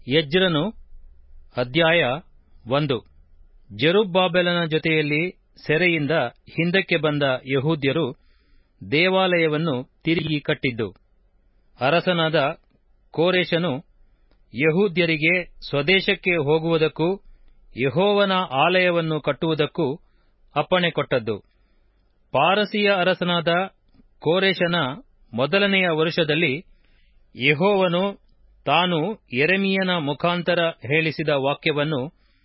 ಎಜ್ರನು ಅಧ್ಯಾಯ ಒಂದು ಜೆರುಬ್ಬಾಬೆಲನ ಜೊತೆಯಲ್ಲಿ ಸೆರೆಯಿಂದ ಹಿಂದಕ್ಕೆ ಬಂದ ಯಹೂದ್ಯರು ದೇವಾಲಯವನ್ನು ತಿರುಗಿ ಕಟ್ಟಿದ್ದು ಅರಸನಾದ ಕೋರೆಷನು ಯಹೂದ್ಯರಿಗೆ ಸ್ವದೇಶಕ್ಕೆ ಹೋಗುವುದಕ್ಕೂ ಯೆಹೋವನ ಆಲಯವನ್ನು ಕಟ್ಟುವುದಕ್ಕೂ ಅಪ್ಪಣೆ ಕೊಟ್ಟದ್ದು ಪಾರಸಿಯ ಅರಸನಾದ ಕೋರೆಷನ ಮೊದಲನೆಯ ವರುಷದಲ್ಲಿ ಯೆಹೋವನು ತಾನು ಯೆರೆಮೀಯನ ಮುಖಾಂತರ ಹೇಳಿಸಿದ ವಾಕ್ಯವನ್ನು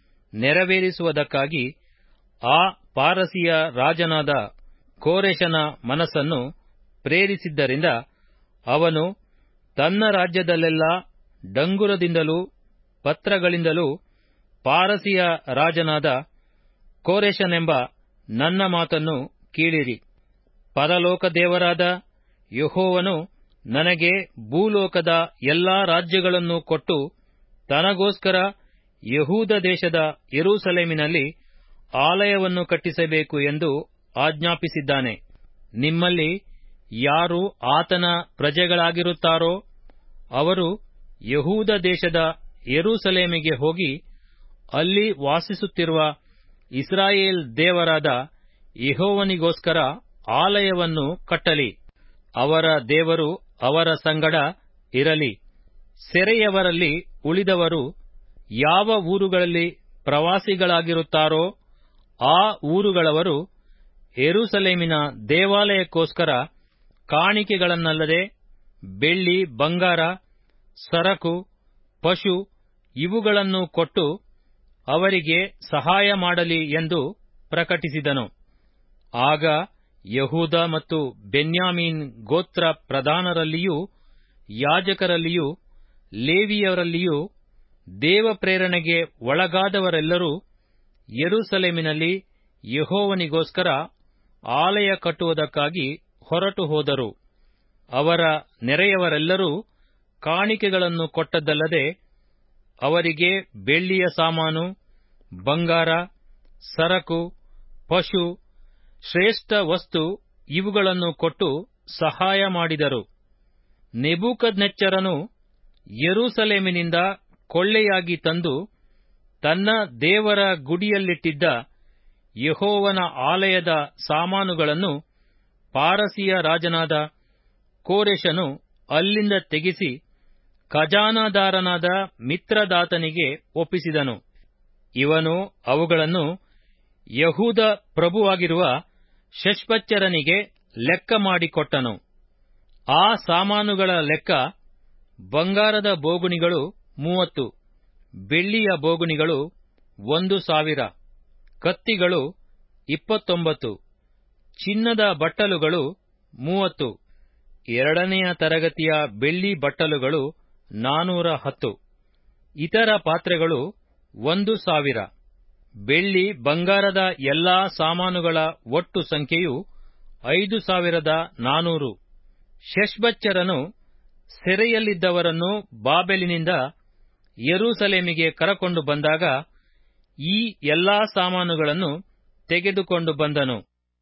ನೆರವೇರಿಸುವುದಕ್ಕಾಗಿ ಆ ಪಾರಸಿಯ ರಾಜನಾದ ಕೋರೆಷನ ಮನಸ್ಸನ್ನು ಪ್ರೇರಿಸಿದ್ದರಿಂದ ಅವನು ತನ್ನ ರಾಜ್ಯದಲ್ಲೆಲ್ಲಾ ಡಂಗುರದಿಂದಲೂ ಪತ್ರಗಳಿಂದಲೂ ಪಾರಸಿಯ ರಾಜನಾದ ಕೋರೆಷನೆಂಬ ನನ್ನ ಮಾತನ್ನು ಕೇಳಿರಿ ಪರಲೋಕ ದೇವರಾದ ಯೆಹೋವನು ನನಗೆ ಭೂಲೋಕದ ಎಲ್ಲಾ ರಾಜ್ಯಗಳನ್ನು ಕೊಟ್ಟು ತನಗೋಸ್ಕರ ಯಹೂದ ದೇಶದ ಯೆರೂಸಲೇಮಿನಲ್ಲಿ ಆಲಯವನ್ನು ಕಟ್ಟಿಸಬೇಕು ಎಂದು ಆಜ್ಞಾಪಿಸಿದ್ದಾನೆ ನಿಮ್ಮಲ್ಲಿ ಯಾರು ಆತನ ಪ್ರಜೆಗಳಾಗಿರುತ್ತಾರೋ ಅವರು ಯಹೂದ ದೇಶದ ಯೆರೂಸಲೇಮಿಗೆ ಹೋಗಿ ಅಲ್ಲಿ ವಾಸಿಸುತ್ತಿರುವ ಇಸ್ರಾಯೇಲ್ ದೇವರಾದ ಯೆಹೋವನಿಗೋಸ್ಕರ ಆಲಯವನ್ನು ಕಟ್ಟಲಿ ಅವರ ದೇವರು ಅವರ ಸಂಗಡ ಇರಲಿ ಸೆರೆಯವರಲ್ಲಿ ಉಳಿದವರು ಯಾವ ಊರುಗಳಲ್ಲಿ ಪ್ರವಾಸಿಗಳಾಗಿರುತ್ತಾರೋ ಆ ಊರುಗಳವರು ಯೆರೂಸಲೇಮಿನ ದೇವಾಲಯಕ್ಕೋಸ್ಕರ ಕಾಣಿಕೆಗಳನ್ನಲ್ಲದೆ ಬೆಳ್ಳಿ ಬಂಗಾರ ಸರಕು ಪಶು ಇವುಗಳನ್ನು ಕೊಟ್ಟು ಅವರಿಗೆ ಸಹಾಯ ಮಾಡಲಿ ಎಂದು ಪ್ರಕಟಿಸಿದನು ಆಗ ಯಹೂದ ಮತ್ತು ಬೆನ್ಯಾಮೀನ್ ಗೋತ್ರ ಪ್ರಧಾನರಲ್ಲಿಯೂ ಯಾಜಕರಲ್ಲಿಯೂ ಲೇವಿಯರಲ್ಲಿಯೂ ದೇವಪ್ರೇರಣೆಗೆ ಒಳಗಾದವರೆಲ್ಲರೂ ಯೆರೂಸಲೇಮಿನಲ್ಲಿ ಯೆಹೋವನಿಗೋಸ್ಕರ ಆಲಯ ಕಟ್ಟುವುದಕ್ಕಾಗಿ ಹೊರಟು ಹೋದರು ಅವರ ನೆರೆಯವರೆಲ್ಲರೂ ಕಾಣಿಕೆಗಳನ್ನು ಕೊಟ್ಟದ್ದಲ್ಲದೆ ಅವರಿಗೆ ಬೆಳ್ಳಿಯ ಸಾಮಾನು ಬಂಗಾರ ಸರಕು ಪಶು ಶ್ರೇಷ್ಠ ವಸ್ತು ಇವುಗಳನ್ನು ಕೊಟ್ಟು ಸಹಾಯ ಮಾಡಿದರು ನೆಬೂಕದ್ನೆಚ್ಚರನು ಯೆರೂಸಲೇಮಿನಿಂದ ಕೊಳ್ಳೆಯಾಗಿ ತಂದು ತನ್ನ ದೇವರ ಗುಡಿಯಲ್ಲಿಟ್ಟಿದ್ದ ಯೆಹೋವನ ಆಲಯದ ಸಾಮಾನುಗಳನ್ನು ಪಾರಸಿಯ ರಾಜನಾದ ಕೋರೆಷನು ಅಲ್ಲಿಂದ ತೆಗೆಸಿ ಖಜಾನಾದಾರನಾದ ಮಿತ್ರದಾತನಿಗೆ ಒಪ್ಪಿಸಿದನು ಇವನು ಅವುಗಳನ್ನು ಯಹೂದ ಪ್ರಭುವಾಗಿರುವ ಶಷ್ಬಚ್ಚರನಿಗೆ ಲೆಕ್ಕ ಮಾಡಿಕೊಟ್ಟನು ಆ ಸಾಮಾನುಗಳ ಲೆಕ್ಕ ಬಂಗಾರದ ಬೋಗುಣಿಗಳು ಮೂವತ್ತು ಬೆಳ್ಳಿಯ ಬೋಗುಣಿಗಳು ಒಂದು ಸಾವಿರ ಕತ್ತಿಗಳು ಇಪ್ಪತ್ತೊಂಬತ್ತು ಚಿನ್ನದ ಬಟ್ಟಲುಗಳು ಮೂವತ್ತು ಎರಡನೆಯ ತರಗತಿಯ ಬೆಳ್ಳಿ ಬಟ್ಟಲುಗಳು ನಾನೂರ ಹತ್ತು ಇತರ ಪಾತ್ರೆಗಳು ಒಂದು ಸಾವಿರ ಬೆಳ್ಳಿ ಬಂಗಾರದ ಎಲ್ಲಾ ಸಾಮಾನುಗಳ ಒಟ್ಟು ಸಂಖ್ಯೆಯು ಐದು ಸಾವಿರದ ನಾನೂರು ಶೆಷ್ಬಚ್ಚರನು ಸೆರೆಯಲ್ಲಿದ್ದವರನ್ನು ಬಾಬೆಲಿನಿಂದ ಯೆರೂಸಲೇಮಿಗೆ ಕರಕೊಂಡು ಬಂದಾಗ ಈ ಎಲ್ಲಾ ಸಾಮಾನುಗಳನ್ನು ತೆಗೆದುಕೊಂಡು ಬಂದನು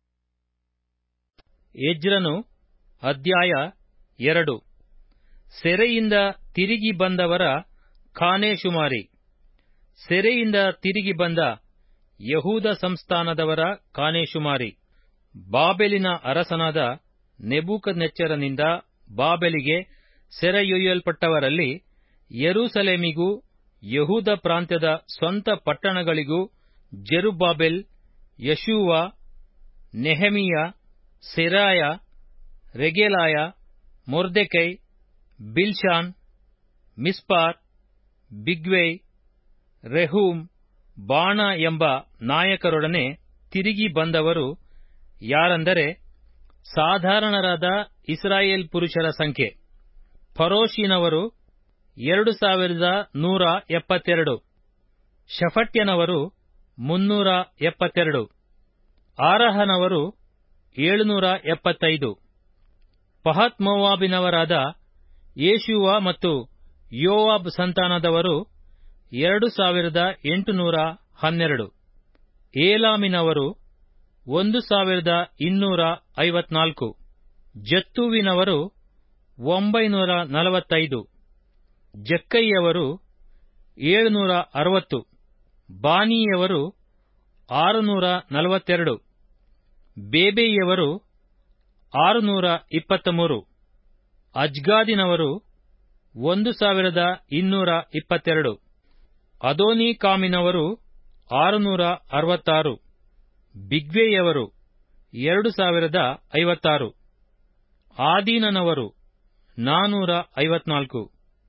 ಎಜ್ರನು ಅಧ್ಯಾಯ ಎರಡು ಸೆರೆಯಿಂದ ತಿರುಗಿ ಬಂದವರ ಖಾನೇಶುಮಾರಿ ಸೆರೆಯಿಂದ ತಿರುಗಿ ಬಂದ ಯಹೂದ ಸಂಸ್ಥಾನದವರ ಖಾನೇಶುಮಾರಿ ಬಾಬೆಲಿನ ಅರಸನಾದ ನೆಬೂಕದ್ನೆಚ್ಚರನಿಂದ ಬಾಬೆಲಿಗೆ ಸೆರೆಯೊಯ್ಯಲ್ಪಟ್ಟವರಲ್ಲಿ ಯೆರೂಸಲೇಮಿಗೂ ಯಹೂದ ಪ್ರಾಂತ್ಯದ ಸ್ವಂತ ಪಟ್ಟಣಗಳಿಗೂ ಜೆರುಬ್ಬಾಬೆಲ್ ಯಶೂವ ನೆಹಮೀಯ ಸೆರಾಯ ರೆಗೆಲಾಯ Mordecai Bilshan Mispar Bigvai Rehum Baanah ಎಂಬ ನಾಯಕರೊಡನೆ ತಿರುಗಿ ಬಂದವರು ಯಾರಂದರೆ ಸಾಧಾರಣರಾದ ಇಸ್ರಾಯೇಲ್ ಪುರುಷರ ಸಂಖ್ಯೆ ಫರೋಷಿನವರು ಎರಡು ಸಾವಿರದ ನೂರ ಎಪ್ಪತ್ತೆರಡು ಶಫಟ್ಯನವರು ಮುನ್ನೂರ ಎಪ್ಪತ್ತೆರಡು ಆರಹನವರು ಏಳುನೂರ ಎಪ್ಪತ್ತೈದು ಪಹತ್ ಮೋವಾಬಿನವರಾದ ಯೇಷುವ ಮತ್ತು ಯೋವಾಬ್ ಸಂತಾನದವರು ಎರಡು ಸಾವಿರದ ಎಂಟುನೂರ ಹನ್ನೆರಡು ಏಲಾಮಿನವರು ಒಂದು ಸಾವಿರದ ಇನ್ನೂರ ಐವತ್ನಾಲ್ಕು ಜತ್ತುವಿನವರು ಒಂಬೈನೂರ ನಲವತ್ತೈದು ಜಕ್ಕೈಯವರು ಏಳುನೂರ ಅರವತ್ತು ಬಾನಿಯವರು ಆರುನೂರ ನಲವತ್ತೆರಡು ಬೇಬೆಯವರು ಆರುನೂರ ಇಪ್ಪತ್ತ ಮೂರು ಅಜ್ಗಾದಿನವರು ಒಂದು ಸಾವಿರದ ಇನ್ನೂರ ಇಪ್ಪತ್ತೆರಡು ಅದೋನಿಕಾಮಿನವರು ಆರುನೂರ ಅರವತ್ತಾರು ಬಿಗ್ವೆಯವರು ಎರಡು ಸಾವಿರದ ಐವತ್ತಾರು ಆದೀನನವರು ನಾನೂರ ಐವತ್ನಾಲ್ಕು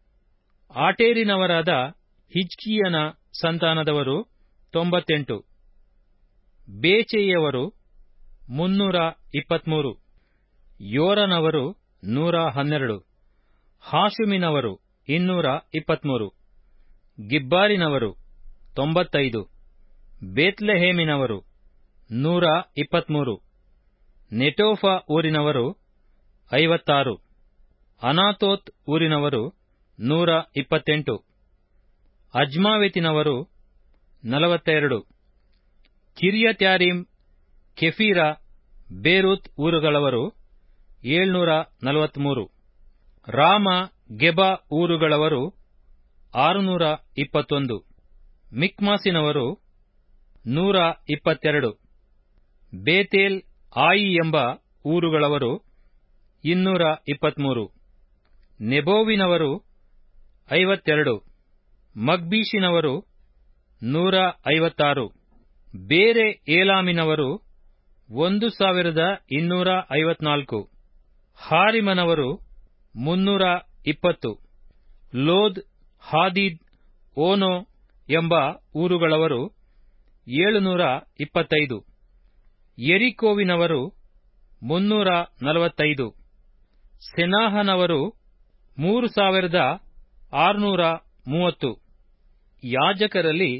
ಆಟೇರಿನವರಾದ ಹಿಜ್ಕೀಯನ ಸಂತಾನದವರು ತೊಂಬತ್ತೆಂಟು ಬೇಚೆಯವರು ಮುನ್ನೂರ ಇಪ್ಪತ್ಮೂರು ಯೋರನವರು ನೂರ ಹನ್ನೆರಡು ಹಾಶುಮಿನವರು ಇನ್ನೂರ ಇಪ್ಪತ್ಮೂರು ಗಿಬ್ಬಾರಿನವರು ತೊಂಬತ್ತೈದು ಬೇತ್ಲೆಹೇಮಿನವರು ನೂರ ಇಪ್ಪತ್ಮೂರು ನೆಟೋಫ ಊರಿನವರು ಐವತ್ತಾರು ಅನಾತೋತ್ ಊರಿನವರು ನೂರ ಇಪ್ಪತ್ತೆಂಟು ಅಜ್ಮಾವೆತಿನವರು ನಲವತ್ತೆರಡು ಕಿರಿಯತ್ಯಾರಿಮ್ ಕೆಫೀರ ಬೇರೂತ್ ಊರುಗಳವರು ಏಳ್ನೂರ ನಲವತ್ಮೂರು ರಾಮ ಗೆಬ ಊರುಗಳವರು ಆರುನೂರ ಇಪ್ಪತ್ತೊಂದು ಮಿಕ್ಮಾಸಿನವರು ನೂರ ಇಪ್ಪತ್ತೆರಡು ಬೇತೇಲ್ ಆಯಿ ಎಂಬ ಊರುಗಳವರು ಇನ್ನೂರ ಇಪ್ಪತ್ಮೂರು ನೆಬೋವಿನವರು ಐವತ್ತೆರಡು ಮಗ್ಬೀಷಿನವರು ನೂರ ಐವತ್ತಾರು ಬೇರೆ ಏಲಾಮಿನವರು ಒಂದು ಸಾವಿರದ ಇನ್ನೂರ ಐವತ್ನಾಲ್ಕು ಹಾರಿಮನವರು ಮುನ್ನೂರ ಇಪ್ಪತ್ತು ಲೋದ್ ಹಾದೀದ್ ಓನೋ ಎಂಬ ಊರುಗಳವರು ಏಳುನೂರ ಇಪ್ಪತ್ತೈದು ಎರಿಕೋವಿನವರು ಮುನ್ನೂರ ನಲವತ್ತೈದು ಸೆನಾಹನವರು ಮೂರು ಸಾವಿರದ ಆರುನೂರ ಮೂವತ್ತು ಯಾಜಕರಲ್ಲಿ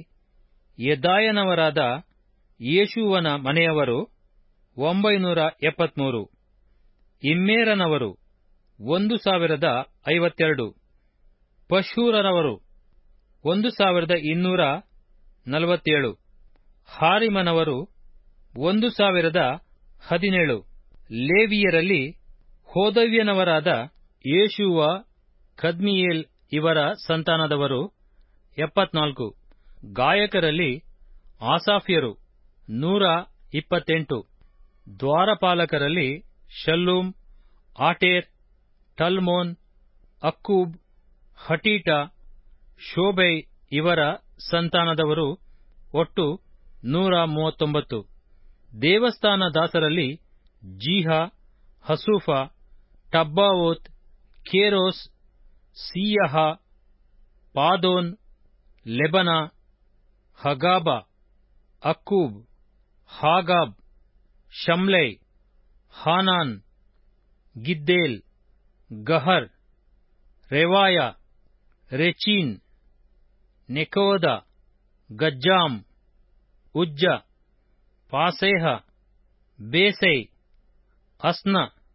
ಯದಾಯನವರಾದ ಯೇಷುವನ ಮನೆಯವರು ಒಂಬೈನೂರ ಎಪ್ಪತ್ಮೂರು ಇಮ್ಮೇರನವರು ಒಂದು ಸಾವಿರದ ಐವತ್ತೆರಡು ಪಶೂರನವರು ಒಂದು ಸಾವಿರದ ಇನ್ನೂರ ನಲವತ್ತೇಳು ಹಾರಿಮನವರು ಒಂದು ಸಾವಿರದ ಹದಿನೇಳು ಲೇವಿಯರಲ್ಲಿ ಹೋದವ್ಯನವರಾದ ಯೇಷುವ ಕದ್ಮಿಯೇಲ್ ಇವರ ಸಂತಾನದವರು ಎಪ್ಪತ್ನಾಲ್ಕು ಗಾಯಕರಲ್ಲಿ ಆಸಾಫ್ಯರು ನೂರ ಇಪ್ಪತ್ತೆಂಟು ದ್ವಾರಪಾಲಕರಲ್ಲಿ Shallum Ater Talmon Akkub Hatita Shobai ಇವರ ಸಂತಾನದವರು ಒಟ್ಟು ನೂರ ಮೂವತ್ತೊಂಬತ್ತು ದೇವಸ್ಥಾನ ದಾಸರಲ್ಲಿ Ziha Hasupha Tabbaoth Keros Siaha Padon Lebanah Hagabah Akkub Hagab Shamlai Hanan Giddel Gahar Reaiah Rezin Nekoda Gazzam Uzza Paseah Besai Asnah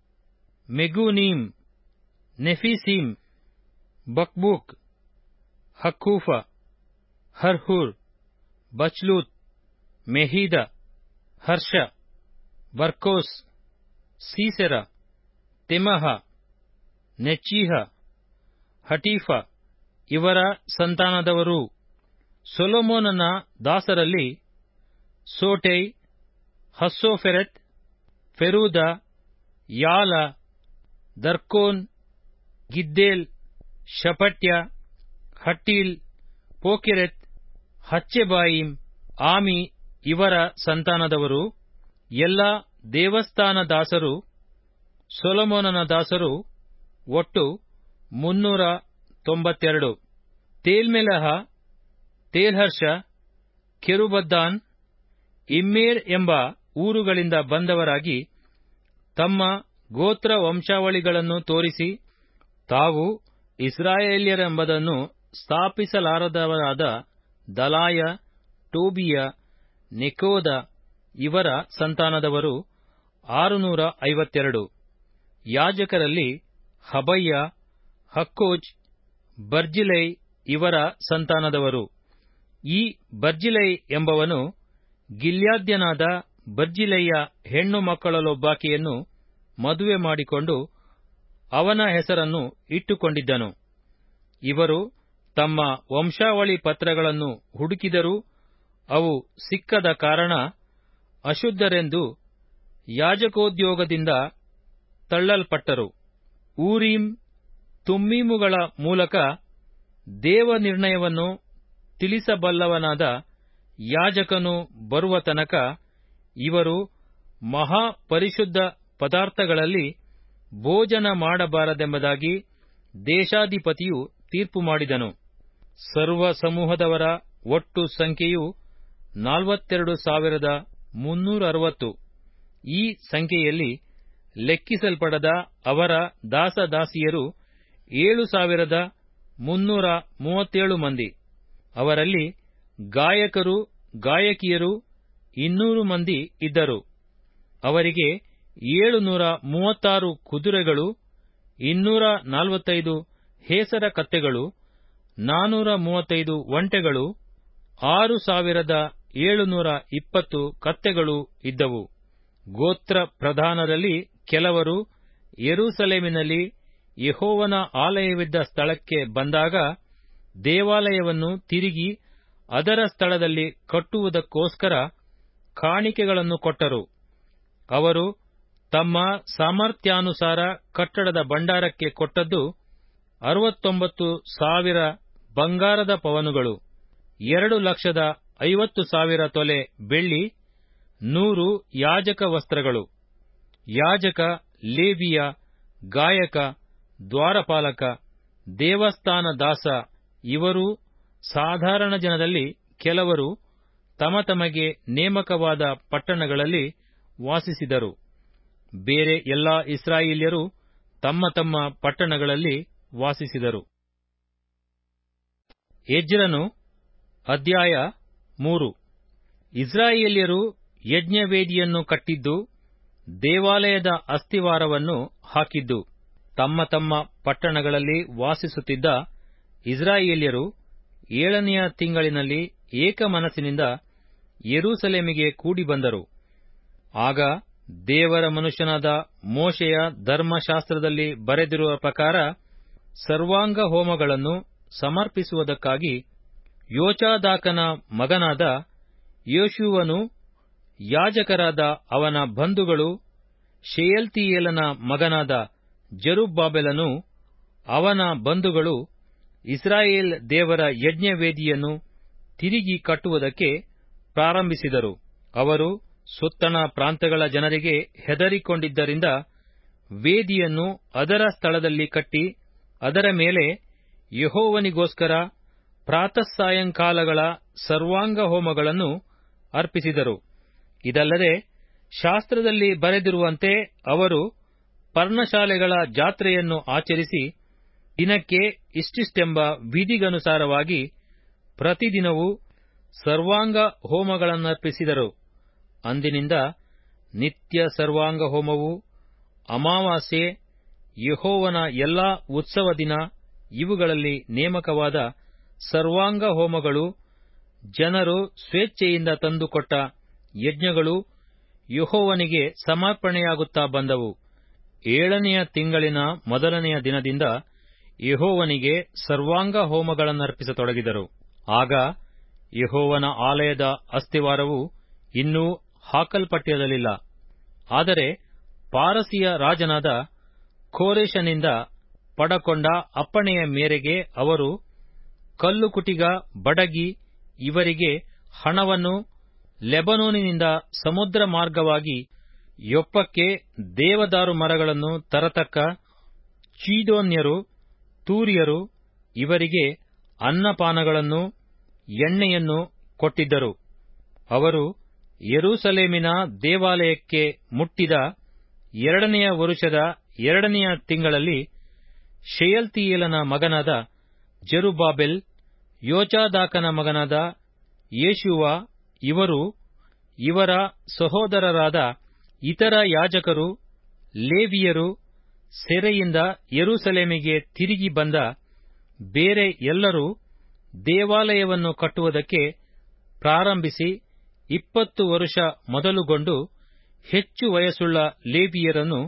ಮೆಗೂನೀಮ್ Nephusim Bakbuk Hakupha Harhur Bazluth Mehida Harsha Barkos Sisera Temah Neziah Hatipha ಇವರ ಸಂತಾನದವರೂ ಸೊಲೊಮೋನನ ದಾಸರಲ್ಲಿ ಸೋಟೈ ಹಸ್ಸೋಫೆರೆತ್ ಫೆರೂದ ಯಾಲ ದರ್ಕೋನ್ ಗಿದ್ದೇಲ್ ಶಪಟ್ಯ ಹಟ್ಟೀಲ್ ಪೋಕೆರೆತ್ ಹಚ್ಚೆಬಾಯಿಮ್ ಆಮಿ ಇವರ ಸಂತಾನದವರು ಎಲ್ಲ ದೇವಸ್ಥಾನ ದಾಸರು ಸೊಲೊಮೋನನ ದಾಸರು ಒಟ್ಟು ಮುನ್ನೂರ ತೊಂಬತ್ತೆರಡು ತೇಲ್ಮೆಲಹ ತೇಲ್ಹರ್ಷ ಕೆರುಬದ್ದಾನ್ ಇಮ್ಮೇರ್ ಎಂಬ ಊರುಗಳಿಂದ ಬಂದವರಾಗಿ ತಮ್ಮ ಗೋತ್ರ ವಂಶಾವಳಿಗಳನ್ನು ತೋರಿಸಿ ತಾವು ಇಸ್ರಾಯೇಲ್ಯರೆಂಬುದನ್ನು ಸ್ಥಾಪಿಸಲಾರದವರಾದ ದಲಾಯ ಟೋಬಿಯ ನೆಕೋದ ಇವರ ಸಂತಾನದವರು ಆರುನೂರ ಐವತ್ತೆರಡು ಯಾಜಕರಲ್ಲಿ ಹಬಯ್ಯ ಹಕ್ಕೋಜ್ ಬರ್ಜಿಲೈ ಇವರ ಸಂತಾನದವರು ಈ ಬರ್ಜಿಲೈ ಎಂಬವನು ಗಿಲ್ಯಾದ್ಯನಾದ ಬರ್ಜಿಲೈಯ ಹೆಣ್ಣು ಮಕ್ಕಳಲ್ಲೊಬ್ಬಾಕೆಯನ್ನು ಮದುವೆ ಮಾಡಿಕೊಂಡು ಅವನ ಹೆಸರನ್ನು ಇಟ್ಟುಕೊಂಡಿದ್ದನು ಇವರು ತಮ್ಮ ವಂಶಾವಳಿ ಪತ್ರಗಳನ್ನು ಹುಡುಕಿದರೂ ಅವು ಸಿಕ್ಕದ ಕಾರಣ ಅಶುದ್ಧರೆಂದು ಯಾಜಕೋದ್ಯೋಗದಿಂದ ತಳ್ಳಲ್ಪಟ್ಟರು ಊರೀಮ್ ತುಮ್ಮೀಮುಗಳ ಮೂಲಕ ದೇವ ನಿರ್ಣಯವನ್ನು ತಿಳಿಸಬಲ್ಲವನಾದ ಯಾಜಕನು ಬರುವ ತನಕ ಇವರು ಮಹಾಪರಿಶುದ್ಧ ಪದಾರ್ಥಗಳಲ್ಲಿ ಭೋಜನ ಮಾಡಬಾರದೆಂಬುದಾಗಿ ದೇಶಾಧಿಪತಿಯು ತೀರ್ಪು ಮಾಡಿದನು ಸರ್ವ ಸಮೂಹದವರ ಒಟ್ಟು ಸಂಖ್ಯೆಯು ನಲವತ್ತೆರಡು ಸಾವಿರದ ಮುನ್ನೂರ ಅರವತ್ತು ಈ ಸಂಖ್ಯೆಯಲ್ಲಿ ಲೆಕ್ಕಿಸಲ್ಪಡದ ಅವರ ದಾಸದಾಸಿಯರು ಏಳು ಸಾವಿರದ ಮುನ್ನೂರ ಮೂವತ್ತೇಳು ಮಂದಿ ಅವರಲ್ಲಿ ಗಾಯಕರು ಗಾಯಕಿಯರು ಇನ್ನೂರು ಮಂದಿ ಇದ್ದರು ಅವರಿಗೆ ಏಳುನೂರ ಮೂವತ್ತಾರು ಕುದುರೆಗಳು ಇನ್ನೂರ ನಲವತ್ತೈದು ಹೇಸರ ಕತ್ತೆಗಳು ನಾನೂರ ಮೂವತ್ತೈದು ಒಂಟೆಗಳು ಆರು ಸಾವಿರದ ಏಳುನೂರ ಇಪ್ಪತ್ತು ಕತ್ತೆಗಳು ಇದ್ದವು ಗೋತ್ರ ಪ್ರಧಾನರಲ್ಲಿ ಕೆಲವರು ಯೆರೂಸಲೇಮಿನಲ್ಲಿ ಯೆಹೋವನ ಆಲಯವಿದ್ದ ಸ್ಥಳಕ್ಕೆ ಬಂದಾಗ ದೇವಾಲಯವನ್ನು ತಿರುಗಿ ಅದರ ಸ್ಥಳದಲ್ಲಿ ಕಟ್ಟುವುದಕ್ಕೋಸ್ಕರ ಕಾಣಿಕೆಗಳನ್ನು ಕೊಟ್ಟರು ಅವರು ತಮ್ಮ ಸಾಮರ್ಥ್ಯಾನುಸಾರ ಕಟ್ಟಡದ ಭಂಡಾರಕ್ಕೆ ಕೊಟ್ಟದ್ದು ಅರವತ್ತೊಂಬತ್ತು ಸಾವಿರ ಬಂಗಾರದ ಪವನುಗಳು ಎರಡು ಲಕ್ಷದ ಐವತ್ತು ಸಾವಿರ ತೊಲೆ ಬೆಳ್ಳಿ ನೂರು ಯಾಜಕ ವಸ್ತ್ರಗಳು ಯಾಜಕ ಲೇವಿಯ ಗಾಯಕ ದ್ವಾರಪಾಲಕ ದೇವಸ್ಥಾನ ದಾಸ ಇವರೂ ಸಾಧಾರಣ ಜನದಲ್ಲಿ ಕೆಲವರು ತಮ ತಮಗೆ ನೇಮಕವಾದ ಪಟ್ಟಣಗಳಲ್ಲಿ ವಾಸಿಸಿದರು ಬೇರೆ ಎಲ್ಲಾ ಇಸ್ರಾಯೇಲ್ಯರು ತಮ್ಮ ತಮ್ಮ ಪಟ್ಟಣಗಳಲ್ಲಿ ವಾಸಿಸಿದರು ಎಜ್ರನು ಅಧ್ಯಾಯ ಮೂರು ಇಸ್ರಾಯೇಲ್ಯರು ಯಜ್ಞವೇದಿಯನ್ನು ಕಟ್ಟಿದ್ದು ದೇವಾಲಯದ ಅಸ್ತಿವಾರವನ್ನು ಹಾಕಿದ್ದು ತಮ್ಮ ತಮ್ಮ ಪಟ್ಟಣಗಳಲ್ಲಿ ವಾಸಿಸುತ್ತಿದ್ದ ಇಸ್ರಾಯೇಲ್ಯರು ಏಳನೆಯ ತಿಂಗಳಿನಲ್ಲಿ ಏಕಮನಸ್ಸಿನಿಂದ ಯೆರೂಸಲೇಮಿಗೆ ಕೂಡಿಬಂದರು ಆಗ ದೇವರ ಮನುಷ್ಯನಾದ ಮೋಶೆಯ ಧರ್ಮಶಾಸ್ತ್ರದಲ್ಲಿ ಬರೆದಿರುವ ಪ್ರಕಾರ ಸರ್ವಾಂಗ ಹೋಮಗಳನ್ನು ಸಮರ್ಪಿಸುವುದಕ್ಕಾಗಿ ಯೋಚಾದಾಕನ ಮಗನಾದ ಯೋಶುವನು ಯಾಜಕರಾದ ಅವನ ಬಂಧುಗಳು ಶೆಯಲ್ತಿಯೇಲನ ಮಗನಾದ ಜರುಬ್ಬಾಬೆಲನು ಅವನ ಬಂಧುಗಳು ಇಸ್ರಾಯೇಲ್ ದೇವರ ಯಜ್ಞವೇದಿಯನ್ನು ತಿರುಗಿ ಕಟ್ಟುವುದಕ್ಕೆ ಪ್ರಾರಂಭಿಸಿದರು ಅವರು ಸುತ್ತಣ ಪ್ರಾಂತಗಳ ಜನರಿಗೆ ಹೆದರಿಕೊಂಡಿದ್ದರಿಂದ ವೇದಿಯನ್ನು ಅದರ ಸ್ಥಳದಲ್ಲಿ ಕಟ್ಟಿ ಅದರ ಮೇಲೆ ಯೆಹೋವನಿಗೋಸ್ಕರ ಪ್ರಾತಃಸಾಯಂಕಾಲಗಳ ಸರ್ವಾಂಗ ಹೋಮಗಳನ್ನು ಅರ್ಪಿಸಿದರು ಇದಲ್ಲದೆ ಶಾಸ್ತ್ರದಲ್ಲಿ ಬರೆದಿರುವಂತೆ ಅವರು ಪರ್ಣಶಾಲೆಗಳ ಜಾತ್ರೆಯನ್ನು ಆಚರಿಸಿ ದಿನಕ್ಕೆ ಇಷ್ಟಿಷ್ಟೆಂಬ ವಿಧಿಗನುಸಾರವಾಗಿ ಪ್ರತಿದಿನವೂ ಸರ್ವಾಂಗ ಹೋಮಗಳನ್ನರ್ಪಿಸಿದರು ಅಂದಿನಿಂದ ನಿತ್ಯ ಸರ್ವಾಂಗ ಹೋಮವು ಅಮಾವಾಸ್ಯೆ ಯೆಹೋವನ ಎಲ್ಲಾ ಉತ್ಸವ ದಿನ ಇವುಗಳಲ್ಲಿ ನೇಮಕವಾದ ಸರ್ವಾಂಗ ಹೋಮಗಳು ಜನರು ಸ್ವೇಚ್ಛೆಯಿಂದ ತಂದುಕೊಟ್ಟ ಯಜ್ಞಗಳು ಯೆಹೋವನಿಗೆ ಸಮರ್ಪಣೆಯಾಗುತ್ತಾ ಬಂದವು ಏಳನೆಯ ತಿಂಗಳಿನ ಮೊದಲನೆಯ ದಿನದಿಂದ ಯೆಹೋವನಿಗೆ ಸರ್ವಾಂಗ ಹೋಮಗಳನ್ನರ್ಪಿಸತೊಡಗಿದರು ಆಗ ಯೆಹೋವನ ಆಲಯದ ಅಸ್ತಿವಾರವು ಇನ್ನೂ ಹಾಕಲ್ಪಟ್ಟಿರಲಿಲ್ಲ ಆದರೆ ಪಾರಸಿಯ ರಾಜನಾದ ಕೋರೆಷನಿಂದ ಪಡಕೊಂಡ ಅಪ್ಪಣೆಯ ಮೇರೆಗೆ ಅವರು ಕಲ್ಲುಕುಟಿಗ ಬಡಗಿ ಇವರಿಗೆ ಹಣವನ್ನು ಲೆಬನೋನಿನಿಂದ ಸಮುದ್ರ ಮಾರ್ಗವಾಗಿ ಯೊಪ್ಪಕ್ಕೆ ದೇವದಾರು ಮರಗಳನ್ನು ತರತಕ್ಕ ಚೀದೋನ್ಯರು ತೂರ್ಯರು ಇವರಿಗೆ ಅನ್ನಪಾನಗಳನ್ನು ಎಣ್ಣೆಯನ್ನು ಕೊಟ್ಟಿದ್ದರು ಅವರು ಯೆರೂಸಲೇಮಿನ ದೇವಾಲಯಕ್ಕೆ ಮುಟ್ಟಿದ ಎರಡನೆಯ ವರುಷದ ಎರಡನೆಯ ತಿಂಗಳಲ್ಲಿ ಶೆಯಲ್ತಿಯೇಲನ ಮಗನಾದ ಜೆರುಬ್ಬಾಬೆಲ್ ಯೋಚಾದಾಕನ ಮಗನಾದ ಯೇಷುವ ಇವರು ಇವರ ಸಹೋದರರಾದ ಇತರ ಯಾಜಕರು ಲೇವಿಯರು ಸೆರೆಯಿಂದ ಯೆರೂಸಲೇಮಿಗೆ ತಿರುಗಿ ಬಂದ ಬೇರೆ ಎಲ್ಲರೂ ದೇವಾಲಯವನ್ನು ಕಟ್ಟುವುದಕ್ಕೆ ಪ್ರಾರಂಭಿಸಿ ಇಪ್ಪತ್ತು ವರುಷ ಮೊದಲುಗೊಂಡು ಹೆಚ್ಚು ವಯಸ್ಸುಳ್ಳ ಲೇವಿಯರನ್ನು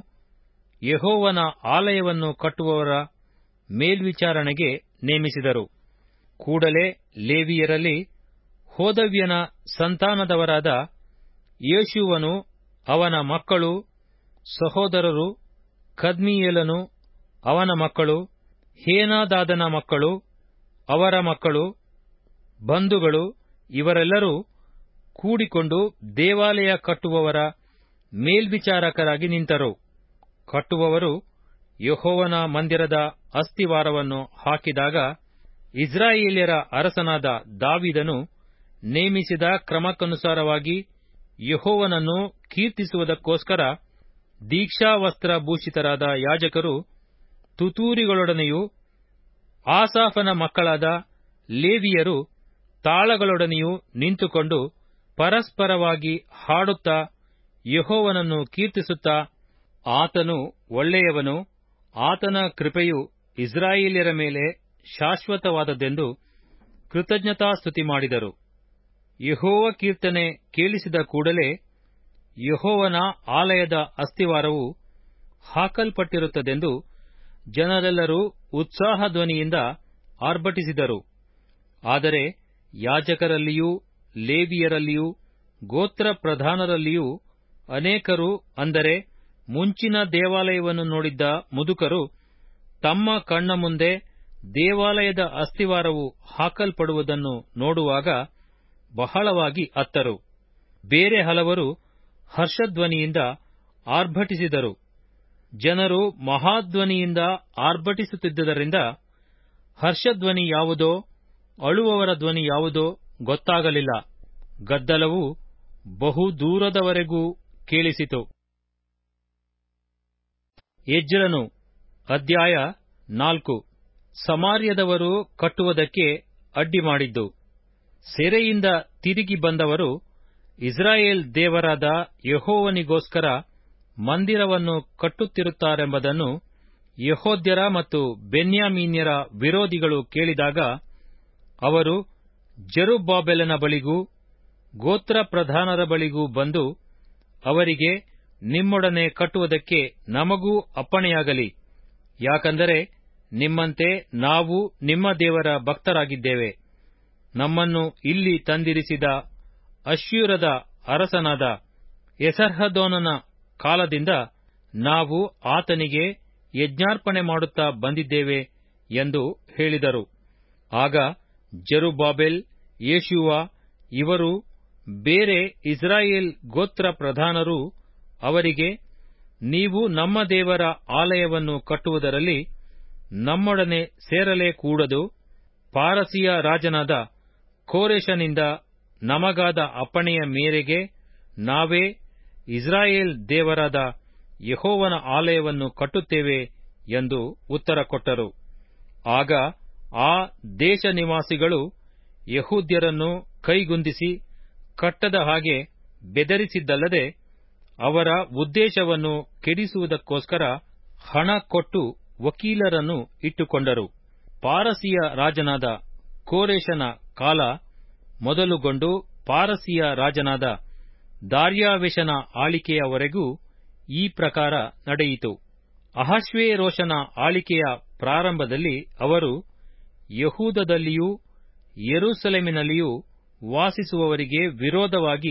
ಯೆಹೋವನ ಆಲಯವನ್ನು ಕಟ್ಟುವವರ ಮೇಲ್ವಿಚಾರಣೆಗೆ ನೇಮಿಸಿದರು ಕೂಡಲೇ ಲೇವಿಯರಲ್ಲಿ ಹೋದವ್ಯನ ಸಂತಾನದವರಾದ ಯೇಷುವನು ಅವನ ಮಕ್ಕಳು ಸಹೋದರರು ಕದ್ಮೀಯೇಲನು ಅವನ ಮಕ್ಕಳು ಹೇನಾದಾದನ ಮಕ್ಕಳು ಅವರ ಮಕ್ಕಳು ಬಂಧುಗಳು ಇವರೆಲ್ಲರೂ ಕೂಡಿಕೊಂಡು ದೇವಾಲಯ ಕಟ್ಟುವವರ ಮೇಲ್ವಿಚಾರಕರಾಗಿ ನಿಂತರು ಕಟ್ಟುವವರು ಯೆಹೋವನ ಮಂದಿರದ ಅಸ್ತಿವಾರವನ್ನು ಹಾಕಿದಾಗ ಇಸ್ರಾಯೇಲ್ಯರ ಅರಸನಾದ ದಾವಿದನು ನೇಮಿಸಿದ ಕ್ರಮಕ್ಕನುಸಾರವಾಗಿ ಯೆಹೋವನನ್ನು ಕೀರ್ತಿಸುವುದಕ್ಕೋಸ್ಕರ ದೀಕ್ಷಾವಸ್ತ್ರ ಭೂಷಿತರಾದ ಯಾಜಕರು ತುತೂರಿಗಳೊಡನೆಯೂ ಆಸಾಫನ ಮಕ್ಕಳಾದ ಲೇವಿಯರು ತಾಳಗಳೊಡನೆಯೂ ನಿಂತುಕೊಂಡು ಪರಸ್ಪರವಾಗಿ ಹಾಡುತ್ತಾ ಯೆಹೋವನನ್ನು ಕೀರ್ತಿಸುತ್ತಾ ಆತನು ಒಳ್ಳೆಯವನು ಆತನ ಕೃಪೆಯು ಇಸ್ರಾಯೇಲ್ಯರ ಮೇಲೆ ಶಾಶ್ವತವಾದದ್ದೆಂದು ಕೃತಜ್ಞತಾಸ್ತುತಿ ಮಾಡಿದರು ಯೆಹೋವ ಕೀರ್ತನೆ ಕೇಳಿಸಿದ ಕೂಡಲೇ ಯೆಹೋವನ ಆಲಯದ ಅಸ್ತಿವಾರವು ಹಾಕಲ್ಪಟ್ಟಿರುತ್ತದೆಂದು ಜನರೆಲ್ಲರೂ ಉತ್ಸಾಹಧ್ವನಿಯಿಂದ ಆರ್ಭಟಿಸಿದರು ಆದರೆ ಯಾಜಕರಲ್ಲಿಯೂ ಲೇವಿಯರಲ್ಲಿಯೂ ಗೋತ್ರ ಪ್ರಧಾನರಲ್ಲಿಯೂ ಅನೇಕರು ಅಂದರೆ ಮುಂಚಿನ ದೇವಾಲಯವನ್ನು ನೋಡಿದ್ದ ಮುದುಕರು ತಮ್ಮ ಕಣ್ಣ ಮುಂದೆ ದೇವಾಲಯದ ಅಸ್ತಿವಾರವು ಹಾಕಲ್ಪಡುವುದನ್ನು ನೋಡುವಾಗ ಬಹಳವಾಗಿ ಅತ್ತರು ಬೇರೆ ಹಲವರು ಹರ್ಷಧ್ವನಿಯಿಂದ ಆರ್ಭಟಿಸಿದರು ಜನರು ಮಹಾಧ್ವನಿಯಿಂದ ಆರ್ಭಟಿಸುತ್ತಿದ್ದುದರಿಂದ ಹರ್ಷಧ್ವನಿ ಯಾವುದೋ ಅಳುವವರ ಧ್ವನಿ ಯಾವುದೋ ಗೊತ್ತಾಗಲಿಲ್ಲ ಗದ್ದಲವು ಬಹು ದೂರದವರೆಗೂ ಕೇಳಿಸಿತು ಎಜ್ರನು ಅಧ್ಯಾಯ ನಾಲ್ಕು ಸಮಾರ್ಯದವರು ಕಟ್ಟುವುದಕ್ಕೆ ಅಡ್ಡಿ ಮಾಡಿದ್ದು ಸೆರೆಯಿಂದ ತಿರುಗಿ ಬಂದವರು ಇಸ್ರಾಯೇಲ್ ದೇವರಾದ ಯೆಹೋವನಿಗೋಸ್ಕರ ಮಂದಿರವನ್ನು ಕಟ್ಟುತ್ತಿರುತ್ತಾರೆಂಬುದನ್ನು ಯಹೋದ್ಯರ ಮತ್ತು ಬೆನ್ಯಾಮೀನ್ಯರ ವಿರೋಧಿಗಳು ಕೇಳಿದಾಗ ಅವರು ಜೆರುಬ್ಬಾಬೆಲನ ಬಳಿಗೂ ಗೋತ್ರ ಪ್ರಧಾನರ ಬಳಿಗೂ ಬಂದು ಅವರಿಗೆ ನಿಮ್ಮೊಡನೆ ಕಟ್ಟುವುದಕ್ಕೆ ನಮಗೂ ಅಪ್ಪಣೆಯಾಗಲಿ ಯಾಕಂದರೆ ನಿಮ್ಮಂತೆ ನಾವು ನಿಮ್ಮ ದೇವರ ಭಕ್ತರಾಗಿದ್ದೇವೆ ನಮ್ಮನ್ನು ಇಲ್ಲಿ ತಂದಿರಿಸಿದ ಅಶ್ಯೂರದ ಅರಸನಾದ ಎಸರ್ಹದೋನನ ಕಾಲದಿಂದ ನಾವು ಆತನಿಗೆ ಯಜ್ಞಾರ್ಪಣೆ ಮಾಡುತ್ತಾ ಬಂದಿದ್ದೇವೆ ಎಂದು ಹೇಳಿದರು ಆಗ ಜೆರುಬ್ಬಾಬೆಲ್ ಯೇಷುವ ಇವರು ಬೇರೆ ಇಸ್ರಾಯೇಲ್ ಗೋತ್ರ ಪ್ರಧಾನರು ಅವರಿಗೆ ನೀವು ನಮ್ಮ ದೇವರ ಆಲಯವನ್ನು ಕಟ್ಟುವುದರಲ್ಲಿ ನಮ್ಮೊಡನೆ ಸೇರಲೇ ಕೂಡದು ಪಾರಸಿಯ ರಾಜನಾದ ಕೋರೆಷನಿಂದ ನಮಗಾದ ಅಪ್ಪಣೆಯ ಮೇರೆಗೆ ನಾವೇ ಇಸ್ರಾಯೇಲ್ ದೇವರಾದ ಯೆಹೋವನ ಆಲಯವನ್ನು ಕಟ್ಟುತ್ತೇವೆ ಎಂದು ಉತ್ತರ ಕೊಟ್ಟರು ಆಗ ಆ ದೇಶ ನಿವಾಸಿಗಳು ಯಹೂದ್ಯರನ್ನು ಕೈಗುಂದಿಸಿ ಕಟ್ಟದ ಹಾಗೆ ಬೆದರಿಸಿದ್ದಲ್ಲದೆ ಅವರ ಉದ್ದೇಶವನ್ನು ಕೆಡಿಸುವುದಕ್ಕೋಸ್ಕರ ಹಣ ಕೊಟ್ಟು ವಕೀಲರನ್ನು ಇಟ್ಟುಕೊಂಡರು ಪಾರಸಿಯ ರಾಜನಾದ ಕೋರೆಷನ ಕಾಲ ಮೊದಲುಗೊಂಡು ಪಾರಸಿಯ ರಾಜನಾದ ದಾರ್ಯಾವೆಷನ ಆಳಿಕೆಯವರೆಗೂ ಈ ಪ್ರಕಾರ ನಡೆಯಿತು ಅಹಶ್ವೇರೋಷನ ಆಳಿಕೆಯ ಪ್ರಾರಂಭದಲ್ಲಿ ಅವರು ಯಹೂದದಲ್ಲಿಯೂ ಯೆರೂಸಲೇಮಿನಲ್ಲಿಯೂ ವಾಸಿಸುವವರಿಗೆ ವಿರೋಧವಾಗಿ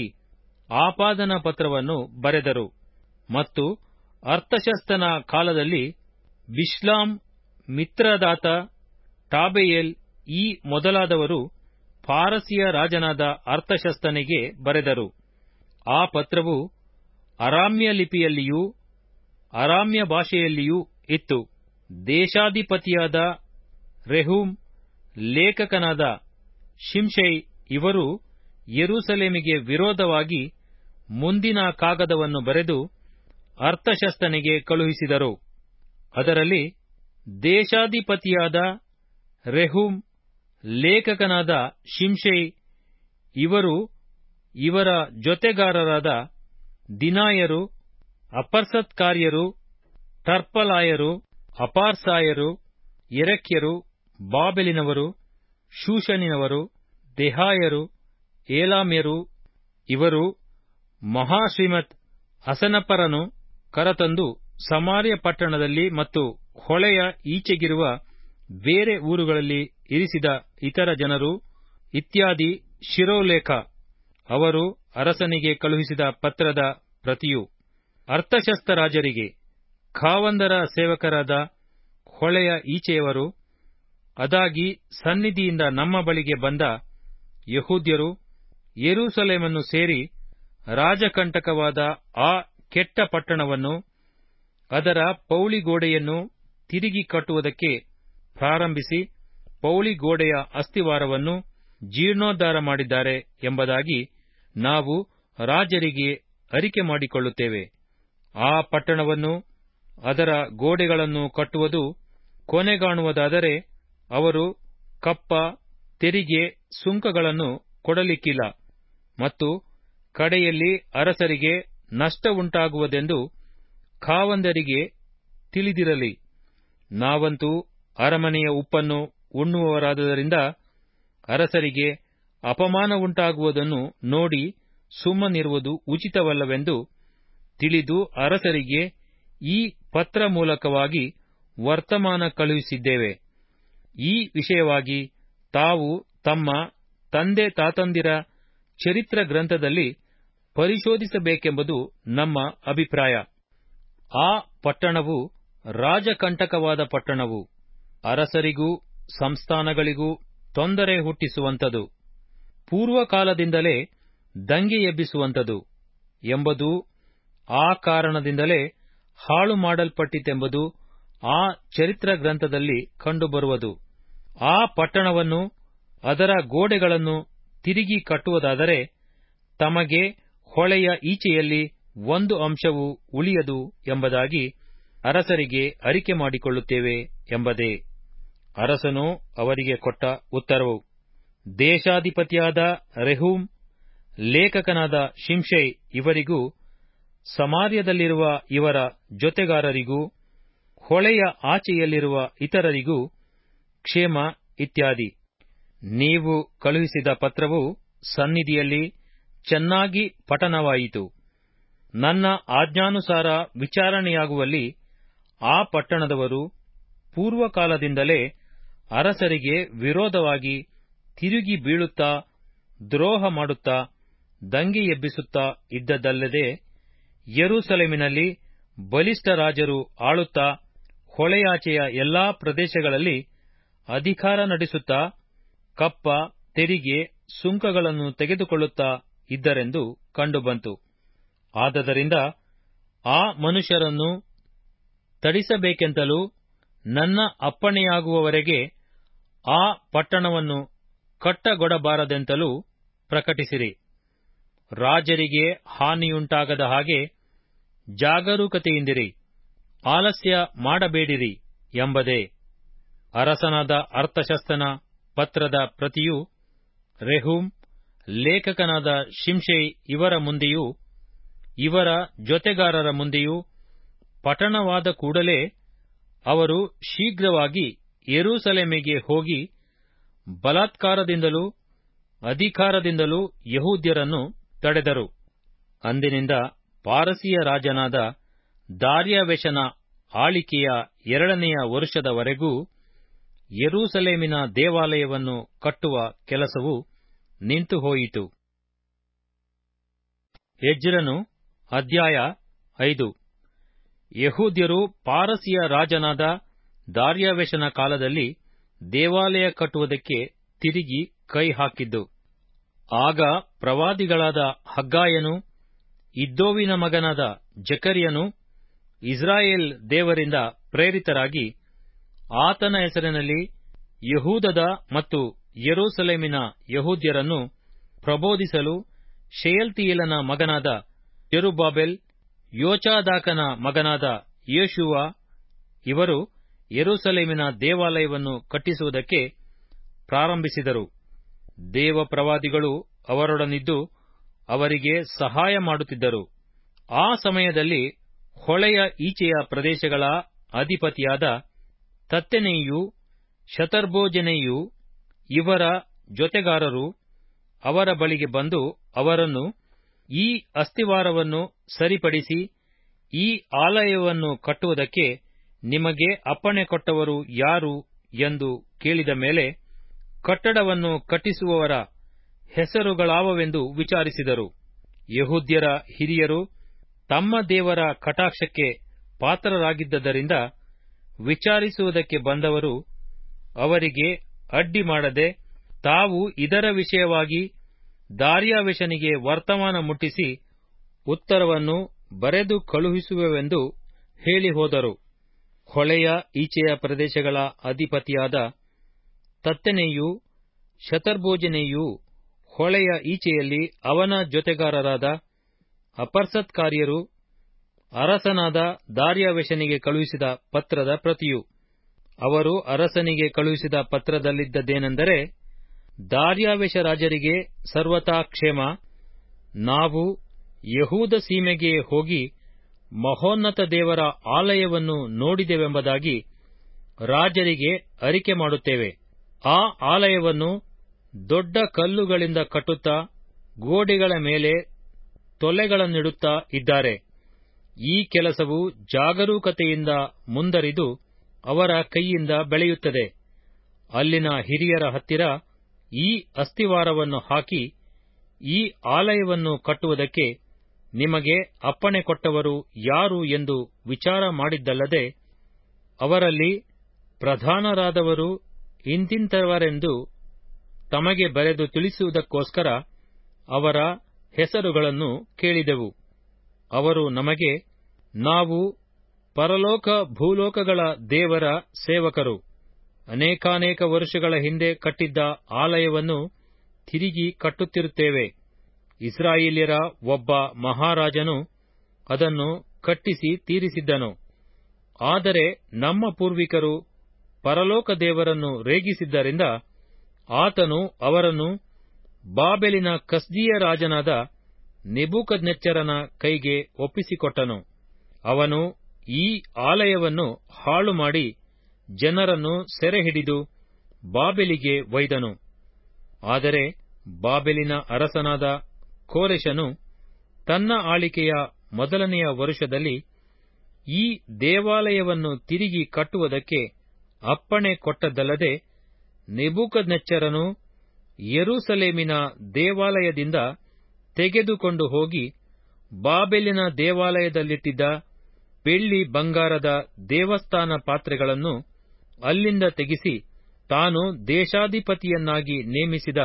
ಆಪಾದನ ಪತ್ರವನ್ನು ಬರೆದರು ಮತ್ತು ಅರ್ತಷಸ್ತನ ಕಾಲದಲ್ಲಿ ಬಿಷ್ಲಾಂ ಮಿತ್ರದಾತ ಟಾಬೆಯೇಲ್ ಈ ಮೊದಲಾದವರು ಪಾರಸಿಯ ರಾಜನಾದ ಅರ್ತಷಸ್ತನಿಗೆ ಬರೆದರು ಆ ಪತ್ರವು ಅರಾಮ್ಯ ಲಿಪಿಯಲ್ಲಿಯೂ ಅರಾಮ್ಯ ಭಾಷೆಯಲ್ಲಿಯೂ ಇತ್ತು ದೇಶಾಧಿಪತಿಯಾದ ರೆಹೂಮ್ ಲೇಖಕನಾದ ಶಿಂಷೈ ಇವರು ಯೆರೂಸಲೇಮಿಗೆ ವಿರೋಧವಾಗಿ ಮುಂದಿನ ಕಾಗದವನ್ನು ಬರೆದು ಅರ್ತಷಸ್ತನಿಗೆ ಕಳುಹಿಸಿದರು ಅದರಲ್ಲಿ ದೇಶಾಧಿಪತಿಯಾದ ರೆಹೂಮ್ ಲೇಖಕನಾದ ಶಿಂಷೈ ಇವರು ಇವರ ಜೊತೆಗಾರರಾದ ದಿನಾಯರು ಅಪರ್ಸತ್ಕಾರ್ಯರು ಟರ್ಪಲಾಯರು ಅಪಾರ್ಸಾಯರು ಎರೆಕ್ಯರು ಬಾಬೆಲಿನವರು ಶೂಷನಿನವರು ದೆಹಾಯರು ಏಲಾಮ್ಯರು ಇವರು ಮಹಾಶ್ರೀಮತ್ ಅಸನಪರನು ಕರತಂದು ಸಮಾರ್ಯ ಪಟ್ಟಣದಲ್ಲಿ ಮತ್ತು ಹೊಳೆಯ ಈಚೆಗಿರುವ ಬೇರೆ ಊರುಗಳಲ್ಲಿ ಇರಿಸಿದ ಇತರ ಜನರು ಇತ್ಯಾದಿ ಶಿರೋಲೇಖ ಅವರು ಅರಸನಿಗೆ ಕಳುಹಿಸಿದ ಪತ್ರದ ಪ್ರತಿಯು ಅರ್ಥಶಸ್ತ ರಾಜರಿಗೆ ಖಾವಂದರ ಸೇವಕರಾದ ಹೊಳೆಯ ಈಚೆಯವರು ಅದಾಗಿ ಸನ್ನಿಧಿಯಿಂದ ನಮ್ಮ ಬಳಿಗೆ ಬಂದ ಯಹೂದ್ಯರು ಯೆರೂಸಲೇಮನ್ನು ಸೇರಿ ರಾಜಕಂಟಕವಾದ ಆ ಕೆಟ್ಟ ಪಟ್ಟಣವನ್ನು ಅದರ ಪೌಳಿಗೋಡೆಯನ್ನು ತಿರುಗಿ ಕಟ್ಟುವುದಕ್ಕೆ ಪ್ರಾರಂಭಿಸಿ ಪೌಳಿಗೋಡೆಯ ಅಸ್ತಿವಾರವನ್ನು ಜೀರ್ಣೋದ್ಧಾರ ಮಾಡಿದ್ದಾರೆ ಎಂಬುದಾಗಿ ನಾವು ರಾಜರಿಗೆ ಅರಿಕೆ ಮಾಡಿಕೊಳ್ಳುತ್ತೇವೆ ಆ ಪಟ್ಟಣವನ್ನು ಅದರ ಗೋಡೆಗಳನ್ನು ಕಟ್ಟುವುದು ಕೊನೆಗಾಣುವುದಾದರೆ ಅವರು ಕಪ್ಪ ತೆರಿಗೆ ಸುಂಕಗಳನ್ನು ಕೊಡಲಿಕ್ಕಿಲ್ಲ ಮತ್ತು ಕಡೆಯಲ್ಲಿ ಅರಸರಿಗೆ ನಷ್ಟವುಂಟಾಗುವುದೆಂದು ಖಾವಂದರಿಗೆ ತಿಳಿದಿರಲಿ ನಾವಂತೂ ಅರಮನೆಯ ಉಪ್ಪನ್ನು ಉಣ್ಣುವವರಾದ್ದರಿಂದ ಅರಸರಿಗೆ ಅಪಮಾನವುಂಟಾಗುವುದನ್ನು ನೋಡಿ ಸುಮ್ಮನಿರುವುದು ಉಚಿತವಲ್ಲವೆಂದು ತಿಳಿದು ಅರಸರಿಗೆ ಈ ಪತ್ರ ಮೂಲಕವಾಗಿ ವರ್ತಮಾನ ಕಳುಹಿಸಿದ್ದೇವೆ ಈ ವಿಷಯವಾಗಿ ತಾವು ತಮ್ಮ ತಂದೆ ತಾತಂದಿರ ಚರಿತ್ರ ಗ್ರಂಥದಲ್ಲಿ ಪರಿಶೋಧಿಸಬೇಕೆಂಬುದು ನಮ್ಮ ಅಭಿಪ್ರಾಯ ಆ ಪಟ್ಟಣವು ರಾಜಕಂಟಕವಾದ ಪಟ್ಟಣವು ಅರಸರಿಗೂ ಸಂಸ್ಥಾನಗಳಿಗೂ ತೊಂದರೆ ಹುಟ್ಟಿಸುವಂಥದು ಪೂರ್ವಕಾಲದಿಂದಲೇ ದಂಗೆ ಎಬ್ಬಿಸುವಂಥದು ಎಂಬುದೂ ಆ ಕಾರಣದಿಂದಲೇ ಹಾಳು ಮಾಡಲ್ಪಟ್ಟಿತೆಂಬುದು ಆ ಚರಿತ್ರ ಗ್ರಂಥದಲ್ಲಿ ಕಂಡುಬರುವುದು ಆ ಪಟ್ಟಣವನ್ನು ಅದರ ಗೋಡೆಗಳನ್ನು ತಿರುಗಿ ಕಟ್ಟುವುದಾದರೆ ತಮಗೆ ಹೊಳೆಯ ಈಚೆಯಲ್ಲಿ ಒಂದು ಅಂಶವು ಉಳಿಯದು ಎಂಬುದಾಗಿ ಅರಸರಿಗೆ ಅರಿಕೆ ಮಾಡಿಕೊಳ್ಳುತ್ತೇವೆ ಎಂಬುದೇ ಅರಸನು ಅವರಿಗೆ ಕೊಟ್ಟ ಉತ್ತರವು ದೇಶಾಧಿಪತಿಯಾದ ರೆಹೂಮ್ ಲೇಖಕನಾದ ಶಿಂಷೈ ಇವರಿಗೂ ಸಮಾರ್ಯದಲ್ಲಿರುವ ಇವರ ಜೊತೆಗಾರರಿಗೂ ಹೊಳೆಯ ಆಚೆಯಲ್ಲಿರುವ ಇತರರಿಗೂ ಕ್ಷೇಮ ಇತ್ಯಾದಿ ನೀವು ಕಳುಹಿಸಿದ ಪತ್ರವು ಸನ್ನಿಧಿಯಲ್ಲಿ ಚೆನ್ನಾಗಿ ಪಠನವಾಯಿತು ನನ್ನ ಆಜ್ಞಾನುಸಾರ ವಿಚಾರಣೆಯಾಗುವಲ್ಲಿ ಆ ಪಟ್ಟಣದವರು ಪೂರ್ವಕಾಲದಿಂದಲೇ ಅರಸರಿಗೆ ವಿರೋಧವಾಗಿ ತಿರುಗಿ ಬೀಳುತ್ತಾ ದ್ರೋಹ ಮಾಡುತ್ತಾ ದಂಗೆ ಎಬ್ಬಿಸುತ್ತಾ ಇದ್ದದ್ದಲ್ಲದೆ ಯೆರೂಸಲೇಮಿನಲ್ಲಿ ಬಲಿಷ್ಠ ರಾಜರು ಆಳುತ್ತಾ ಹೊಳೆಯಾಚೆಯ ಎಲ್ಲಾ ಪ್ರದೇಶಗಳಲ್ಲಿ ಅಧಿಕಾರ ನಡೆಸುತ್ತಾ ಕಪ್ಪ ತೆರಿಗೆ ಸುಂಕಗಳನ್ನು ತೆಗೆದುಕೊಳ್ಳುತ್ತಾ ಇದ್ದರೆಂದು ಕಂಡುಬಂತು ಆದದರಿಂದ ಆ ಮನುಷ್ಯರನ್ನು ತಡಿಸಬೇಕೆಂತಲೂ ನನ್ನ ಅಪ್ಪಣೆಯಾಗುವವರೆಗೆ ಆ ಪಟ್ಟಣವನ್ನು ಕಟ್ಟಗೊಡಬಾರದೆಂತಲೂ ಪ್ರಕಟಿಸಿರಿ ರಾಜರಿಗೆ ಹಾನಿಯುಂಟಾಗದ ಹಾಗೆ ಜಾಗರೂಕತೆಯಿಂದಿರಿ ಆಲಸ್ಯ ಮಾಡಬೇಡಿರಿ ಎಂಬುದೇ ಅರಸನಾದ ಅರ್ಥಶಸ್ತನ ಪತ್ರದ ಪ್ರತಿಯು ರೆಹೂಮ್ ಲೇಖಕನಾದ ಶಿಂಷೈ ಇವರ ಮುಂದೆಯೂ ಇವರ ಜೊತೆಗಾರರ ಮುಂದೆಯೂ ಪಠಣವಾದ ಕೂಡಲೇ ಅವರು ಶೀಘ್ರವಾಗಿ ಯೆರೂಸಲೇಮಿಗೆ ಹೋಗಿ ಬಲಾತ್ಕಾರದಿಂದಲೂ ಅಧಿಕಾರದಿಂದಲೂ ಯಹೂದ್ಯರನ್ನು ತಡೆದರು ಅಂದಿನಿಂದ ಪಾರಸಿಯ ರಾಜನಾದ ದಾರ್ಯಾವೆಷನ ಆಳಿಕೆಯ ಎರಡನೆಯ ವರುಷದವರೆಗೂ ಯೆರೂಸಲೇಮಿನ ದೇವಾಲಯವನ್ನು ಕಟ್ಟುವ ಕೆಲಸವು ನಿಂತುಹೋಯಿತು ಎಜ್ರನು ಅಧ್ಯಾಯ ಐದು ಯಹೂದ್ಯರು ಪಾರಸಿಯ ರಾಜನಾದ ದಾರ್ಯಾವೆಷನ ಕಾಲದಲ್ಲಿ ದೇವಾಲಯ ಕಟ್ಟುವುದಕ್ಕೆ ತಿರುಗಿ ಕೈ ಹಾಕಿದ್ದು ಆಗ ಪ್ರವಾದಿಗಳಾದ ಹಗ್ಗಾಯನು ಇದ್ದೋವಿನ ಮಗನಾದ ಜಕರಿಯನು ಇಸ್ರಾಯೇಲ್ ದೇವರಿಂದ ಪ್ರೇರಿತರಾಗಿ ಆತನ ಹೆಸರಿನಲ್ಲಿ ಯಹೂದದ ಮತ್ತು ಯೆರೂಸಲೇಮಿನ ಯಹೂದ್ಯರನ್ನು ಪ್ರಬೋಧಿಸಲು ಶೆಯಲ್ತಿಯೇಲನ ಮಗನಾದ ಜೆರುಬ್ಬಾಬೆಲ್ ಯೋಚಾದಾಕನ ಮಗನಾದ ಯೇಷುವ ಇವರು ಯೆರೂಸಲೇಮಿನ ದೇವಾಲಯವನ್ನು ಕಟ್ಟಿಸುವುದಕ್ಕೆ ಪ್ರಾರಂಭಿಸಿದರು ದೇವ ಪ್ರವಾದಿಗಳು ಅವರೊಡನಿದ್ದು ಅವರಿಗೆ ಸಹಾಯ ಮಾಡುತ್ತಿದ್ದರು ಆ ಸಮಯದಲ್ಲಿ ಹೊಳೆಯ ಈಚೆಯ ಪ್ರದೇಶಗಳ ಅಧಿಪತಿಯಾದ ತತ್ತೆನೆಯೂ ಶತರ್ಬೋಜನೆಯೂ ಇವರ ಜೊತೆಗಾರರು ಅವರ ಬಳಿಗೆ ಬಂದು ಅವರನ್ನು ಈ ಅಸ್ತಿವಾರವನ್ನು ಸರಿಪಡಿಸಿ ಈ ಆಲಯವನ್ನು ಕಟ್ಟುವುದಕ್ಕೆ ನಿಮಗೆ ಅಪ್ಪಣೆ ಕೊಟ್ಟವರು ಯಾರು ಎಂದು ಕೇಳಿದ ಮೇಲೆ ಕಟ್ಟಡವನ್ನು ಕಟ್ಟಿಸುವವರ ಹೆಸರುಗಳಾವವೆಂದು ವಿಚಾರಿಸಿದರು ಯಹೂದ್ಯರ ಹಿರಿಯರು ತಮ್ಮ ದೇವರ ಕಟಾಕ್ಷಕ್ಕೆ ಪಾತ್ರರಾಗಿದ್ದರಿಂದ ವಿಚಾರಿಸುವುದಕ್ಕೆ ಬಂದವರು ಅವರಿಗೆ ಅಡ್ಡಿ ಮಾಡದೆ ತಾವು ಇದರ ವಿಷಯವಾಗಿ ದಾರ್ಯಾವೆಷನಿಗೆ ವರ್ತಮಾನ ಮುಟ್ಟಿಸಿ ಉತ್ತರವನ್ನು ಬರೆದು ಕಳುಹಿಸುವೆವೆಂದು ಹೇಳಿ ಹೋದರು ಹೊಳೆಯ ಈಚೆಯ ಪ್ರದೇಶಗಳ ಅಧಿಪತಿಯಾದ ತತ್ತೆನೆಯೂ ಶತರ್ಬೋಜನೆಯೂ ಹೊಳೆಯ ಈಚೆಯಲ್ಲಿ ಅವನ ಜೊತೆಗಾರರಾದ ಅಪರ್ಸತ್ಕಾರ್ಯರು ಅರಸನಾದ ದಾರ್ಯಾವೆಷನಿಗೆ ಕಳುಹಿಸಿದ ಪತ್ರದ ಪ್ರತಿಯು ಅವರು ಅರಸನಿಗೆ ಕಳುಹಿಸಿದ ಪತ್ರದಲ್ಲಿದ್ದದ್ದೇನೆಂದರೆ ದಾರ್ಯಾವೆಷ ರಾಜರಿಗೆ ಸರ್ವತಾ ಕ್ಷೇಮ ನಾವು ಯಹೂದ ಸೀಮೆಗೆ ಹೋಗಿ ಮಹೋನ್ನತ ದೇವರ ಆಲಯವನ್ನು ನೋಡಿದೆವೆಂಬುದಾಗಿ ರಾಜರಿಗೆ ಅರಿಕೆ ಮಾಡುತ್ತೇವೆ ಆ ಆಲಯವನ್ನು ದೊಡ್ಡ ಕಲ್ಲುಗಳಿಂದ ಕಟ್ಟುತ್ತಾ ಗೋಡೆಗಳ ಮೇಲೆ ತೊಲೆಗಳನ್ನಿಡುತ್ತಾ ಇದ್ದಾರೆ ಈ ಕೆಲಸವು ಜಾಗರೂಕತೆಯಿಂದ ಮುಂದರಿದು ಅವರ ಕೈಯಿಂದ ಬೆಳೆಯುತ್ತದೆ ಅಲ್ಲಿನ ಹಿರಿಯರ ಹತ್ತಿರ ಈ ಅಸ್ತಿವಾರವನ್ನು ಹಾಕಿ ಈ ಆಲಯವನ್ನು ಕಟ್ಟುವುದಕ್ಕೆ ನಿಮಗೆ ಅಪ್ಪಣೆ ಕೊಟ್ಟವರು ಯಾರು ಎಂದು ವಿಚಾರ ಮಾಡಿದ್ದಲ್ಲದೆ ಅವರಲ್ಲಿ ಪ್ರಧಾನರಾದವರು ಇಂತಿಂಥವರೆಂದು ತಮಗೆ ಬರೆದು ತಿಳಿಸುವುದಕ್ಕೋಸ್ಕರ ಅವರ ಹೆಸರುಗಳನ್ನು ಕೇಳಿದೆವು ಅವರು ನಮಗೆ ನಾವು ಪರಲೋಕ ಭೂಲೋಕಗಳ ದೇವರ ಸೇವಕರು ಅನೇಕಾನೇಕ ವರುಷಗಳ ಹಿಂದೆ ಕಟ್ಟಿದ್ದ ಆಲಯವನ್ನು ತಿರುಗಿ ಕಟ್ಟುತ್ತಿರುತ್ತೇವೆ ಇಸ್ರಾಯೇಲ್ಯರ ಒಬ್ಬ ಮಹಾರಾಜನು ಅದನ್ನು ಕಟ್ಟಿಸಿ ತೀರಿಸಿದ್ದನು ಆದರೆ ನಮ್ಮ ಪೂರ್ವಿಕರು ಪರಲೋಕ ದೇವರನ್ನು ರೇಗಿಸಿದ್ದರಿಂದ ಆತನು ಅವರನ್ನು ಬಾಬೆಲಿನ ಕಸ್ದೀಯ ರಾಜನಾದ ನೆಬೂಕದ್ನೆಚ್ಚರನ ಕೈಗೆ ಒಪ್ಪಿಸಿಕೊಟ್ಟನು ಅವನು ಈ ಆಲಯವನ್ನು ಹಾಳು ಮಾಡಿ ಜನರನ್ನು ಸೆರೆಹಿಡಿದು ಬಾಬೆಲಿಗೆ ಒಯ್ದನು ಆದರೆ ಬಾಬೆಲಿನ ಅರಸನಾದ ಕೋರೆಶನು ತನ್ನ ಆಳಿಕೆಯ ಮೊದಲನೆಯ ವರುಷದಲ್ಲಿ ಈ ದೇವಾಲಯವನ್ನು ತಿರುಗಿ ಕಟ್ಟುವುದಕ್ಕೆ ಅಪ್ಪಣೆ ಕೊಟ್ಟದ್ದಲ್ಲದೆ ನೆಬೂಕದ್ನೆಚ್ಚರನು ಯೆರೂಸಲೇಮಿನ ದೇವಾಲಯದಿಂದ ತೆಗೆದುಕೊಂಡು ಹೋಗಿ ಬಾಬೆಲಿನ ದೇವಾಲಯದಲ್ಲಿಟ್ಟಿದ್ದ ಬೆಳ್ಳಿ ಬಂಗಾರದ ದೇವಸ್ಥಾನ ಪಾತ್ರೆಗಳನ್ನು ಅಲ್ಲಿಂದ ತೆಗೆಸಿ ತಾನು ದೇಶಾಧಿಪತಿಯನ್ನಾಗಿ ನೇಮಿಸಿದ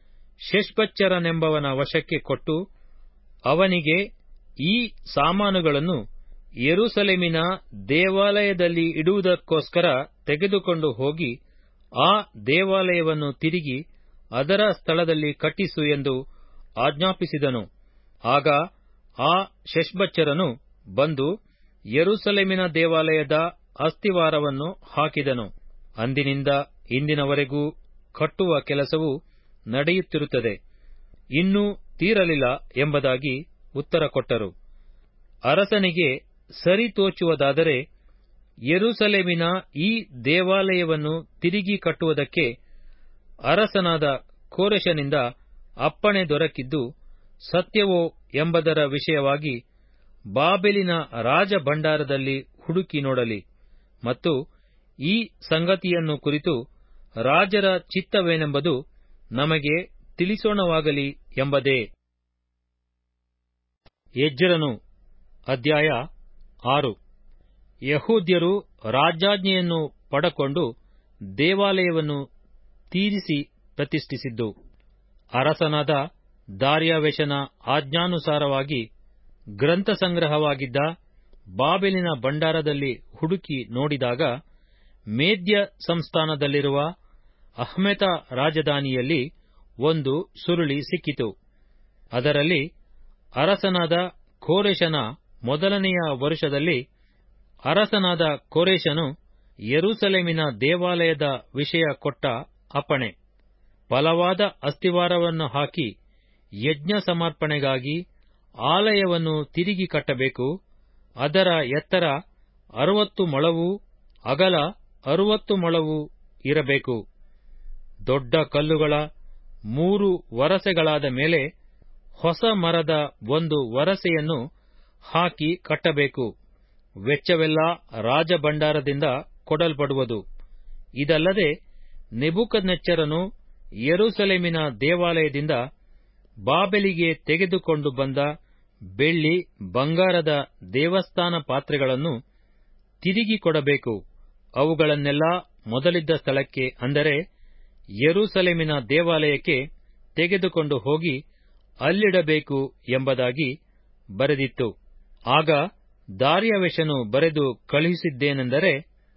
ಶೆಷ್ಬಚ್ಚರನೆಂಬವನ ವಶಕ್ಕೆ ಕೊಟ್ಟು ಅವನಿಗೆ ಈ ಸಾಮಾನುಗಳನ್ನು ಯೆರೂಸಲೇಮಿನ ದೇವಾಲಯದಲ್ಲಿ ಇಡುವುದಕ್ಕೋಸ್ಕರ ತೆಗೆದುಕೊಂಡು ಹೋಗಿ ಆ ದೇವಾಲಯವನ್ನು ತಿರುಗಿ ಅದರ ಸ್ಥಳದಲ್ಲಿ ಕಟ್ಟಿಸು ಎಂದು ಆಜ್ಞಾಪಿಸಿದನು ಆಗ ಆ ಶೆಷ್ಬಚ್ಚರನು ಬಂದು ಯೆರೂಸಲೇಮಿನ ದೇವಾಲಯದ ಅಸ್ತಿವಾರವನ್ನು ಹಾಕಿದನು ಅಂದಿನಿಂದ ಇಂದಿನವರೆಗೂ ಕಟ್ಟುವ ಕೆಲಸವು ನಡೆಯುತ್ತಿರುತ್ತದೆ ಇನ್ನೂ ತೀರಲಿಲ್ಲ ಎಂಬುದಾಗಿ ಉತ್ತರ ಕೊಟ್ಟರು ಅರಸನಿಗೆ ಸರಿತೋಚುವುದಾದರೆ ಯೆರೂಸಲೇಮಿನ ಈ ದೇವಾಲಯವನ್ನು ತಿರುಗಿ ಕಟ್ಟುವುದಕ್ಕೆ ಅರಸನಾದ ಕೋರೆಶನಿಂದ ಅಪ್ಪಣೆ ದೊರಕಿದ್ದು ಸತ್ಯವೋ ಎಂಬುದರ ವಿಷಯವಾಗಿ ಬಾಬೆಲಿನ ರಾಜಭಂಡಾರದಲ್ಲಿ ಹುಡುಕಿ ನೋಡಲಿ ಮತ್ತು ಈ ಸಂಗತಿಯನ್ನು ಕುರಿತು ರಾಜರ ಚಿತ್ತವೇನೆಂಬುದು ನಮಗೆ ತಿಳಿಸೋಣವಾಗಲಿ ಎಂಬುದೇ ಎಜ್ರನು ಅಧ್ಯಾಯ ಆರು ಯಹೂದ್ಯರು ರಾಜಾಜ್ಞೆಯನ್ನು ಪಡಕೊಂಡು ದೇವಾಲಯವನ್ನು ತೀರಿಸಿ ಪ್ರತಿಷ್ಠಿಸಿದ್ದು ಅರಸನಾದ ದಾರ್ಯಾವೆಷನ ಆಜ್ಞಾನುಸಾರವಾಗಿ ಗ್ರಂಥಸಂಗ್ರಹವಾಗಿದ್ದ ಬಾಬೆಲಿನ ಭಂಡಾರದಲ್ಲಿ ಹುಡುಕಿ ನೋಡಿದಾಗ ಮೇದ್ಯ ಸಂಸ್ಥಾನದಲ್ಲಿರುವ ಅಹ್ಮೆತ ರಾಜಧಾನಿಯಲ್ಲಿ ಒಂದು ಸುರುಳಿ ಸಿಕ್ಕಿತು ಅದರಲ್ಲಿ ಅರಸನಾದ ಕೋರೆಶನ ಮೊದಲನೆಯ ವರುಷದಲ್ಲಿ ಅರಸನಾದ ಕೋರೆಶನು ಯೆರೂಸಲೇಮಿನ ದೇವಾಲಯದ ವಿಷಯ ಕೊಟ್ಟ ಅಪ್ಪಣೆ ಬಲವಾದ ಅಸ್ತಿವಾರವನ್ನು ಹಾಕಿ ಯಜ್ಞ ಸಮರ್ಪಣೆಗಾಗಿ ಆಲಯವನ್ನು ತಿರುಗಿ ಕಟ್ಟಬೇಕು ಅದರ ಎತ್ತರ ಅರುವತ್ತು ಮೊಳವೂ ಅಗಲ ಅರುವತ್ತು ಮೊಳವೂ ಇರಬೇಕು ದೊಡ್ಡ ಕಲ್ಲುಗಳ ಮೂರು ವರಸೆಗಳಾದ ಮೇಲೆ ಹೊಸ ಮರದ ಒಂದು ವರಸೆಯನ್ನು ಹಾಕಿ ಕಟ್ಟಬೇಕು ವೆಚ್ಚವೆಲ್ಲ ರಾಜಭಂಡಾರದಿಂದ ಕೊಡಲ್ಪಡುವುದು ಇದಲ್ಲದೆ ನೆಬೂಕದ್ನೆಚ್ಚರನು ಯೆರೂಸಲೇಮಿನ ದೇವಾಲಯದಿಂದ ಬಾಬೆಲಿಗೆ ತೆಗೆದುಕೊಂಡು ಬಂದ ಬೆಳ್ಳಿ ಬಂಗಾರದ ದೇವಸ್ಥಾನ ಪಾತ್ರೆಗಳನ್ನು ತಿರುಗಿ ಕೊಡಬೇಕು ಅವುಗಳನ್ನೆಲ್ಲ ಮೊದಲಿದ್ದ ಸ್ಥಳಕ್ಕೆ ಅಂದರೆ ಯೆರೂಸಲೇಮಿನ ದೇವಾಲಯಕ್ಕೆ ತೆಗೆದುಕೊಂಡು ಹೋಗಿ ಅಲ್ಲಿಡಬೇಕು ಎಂಬುದಾಗಿ ಬರೆದಿತ್ತು ಆಗ ದಾರ್ಯಾವೆಷನು ಬರೆದು ಕಳುಹಿಸಿದ್ದೇನೆಂದರೆ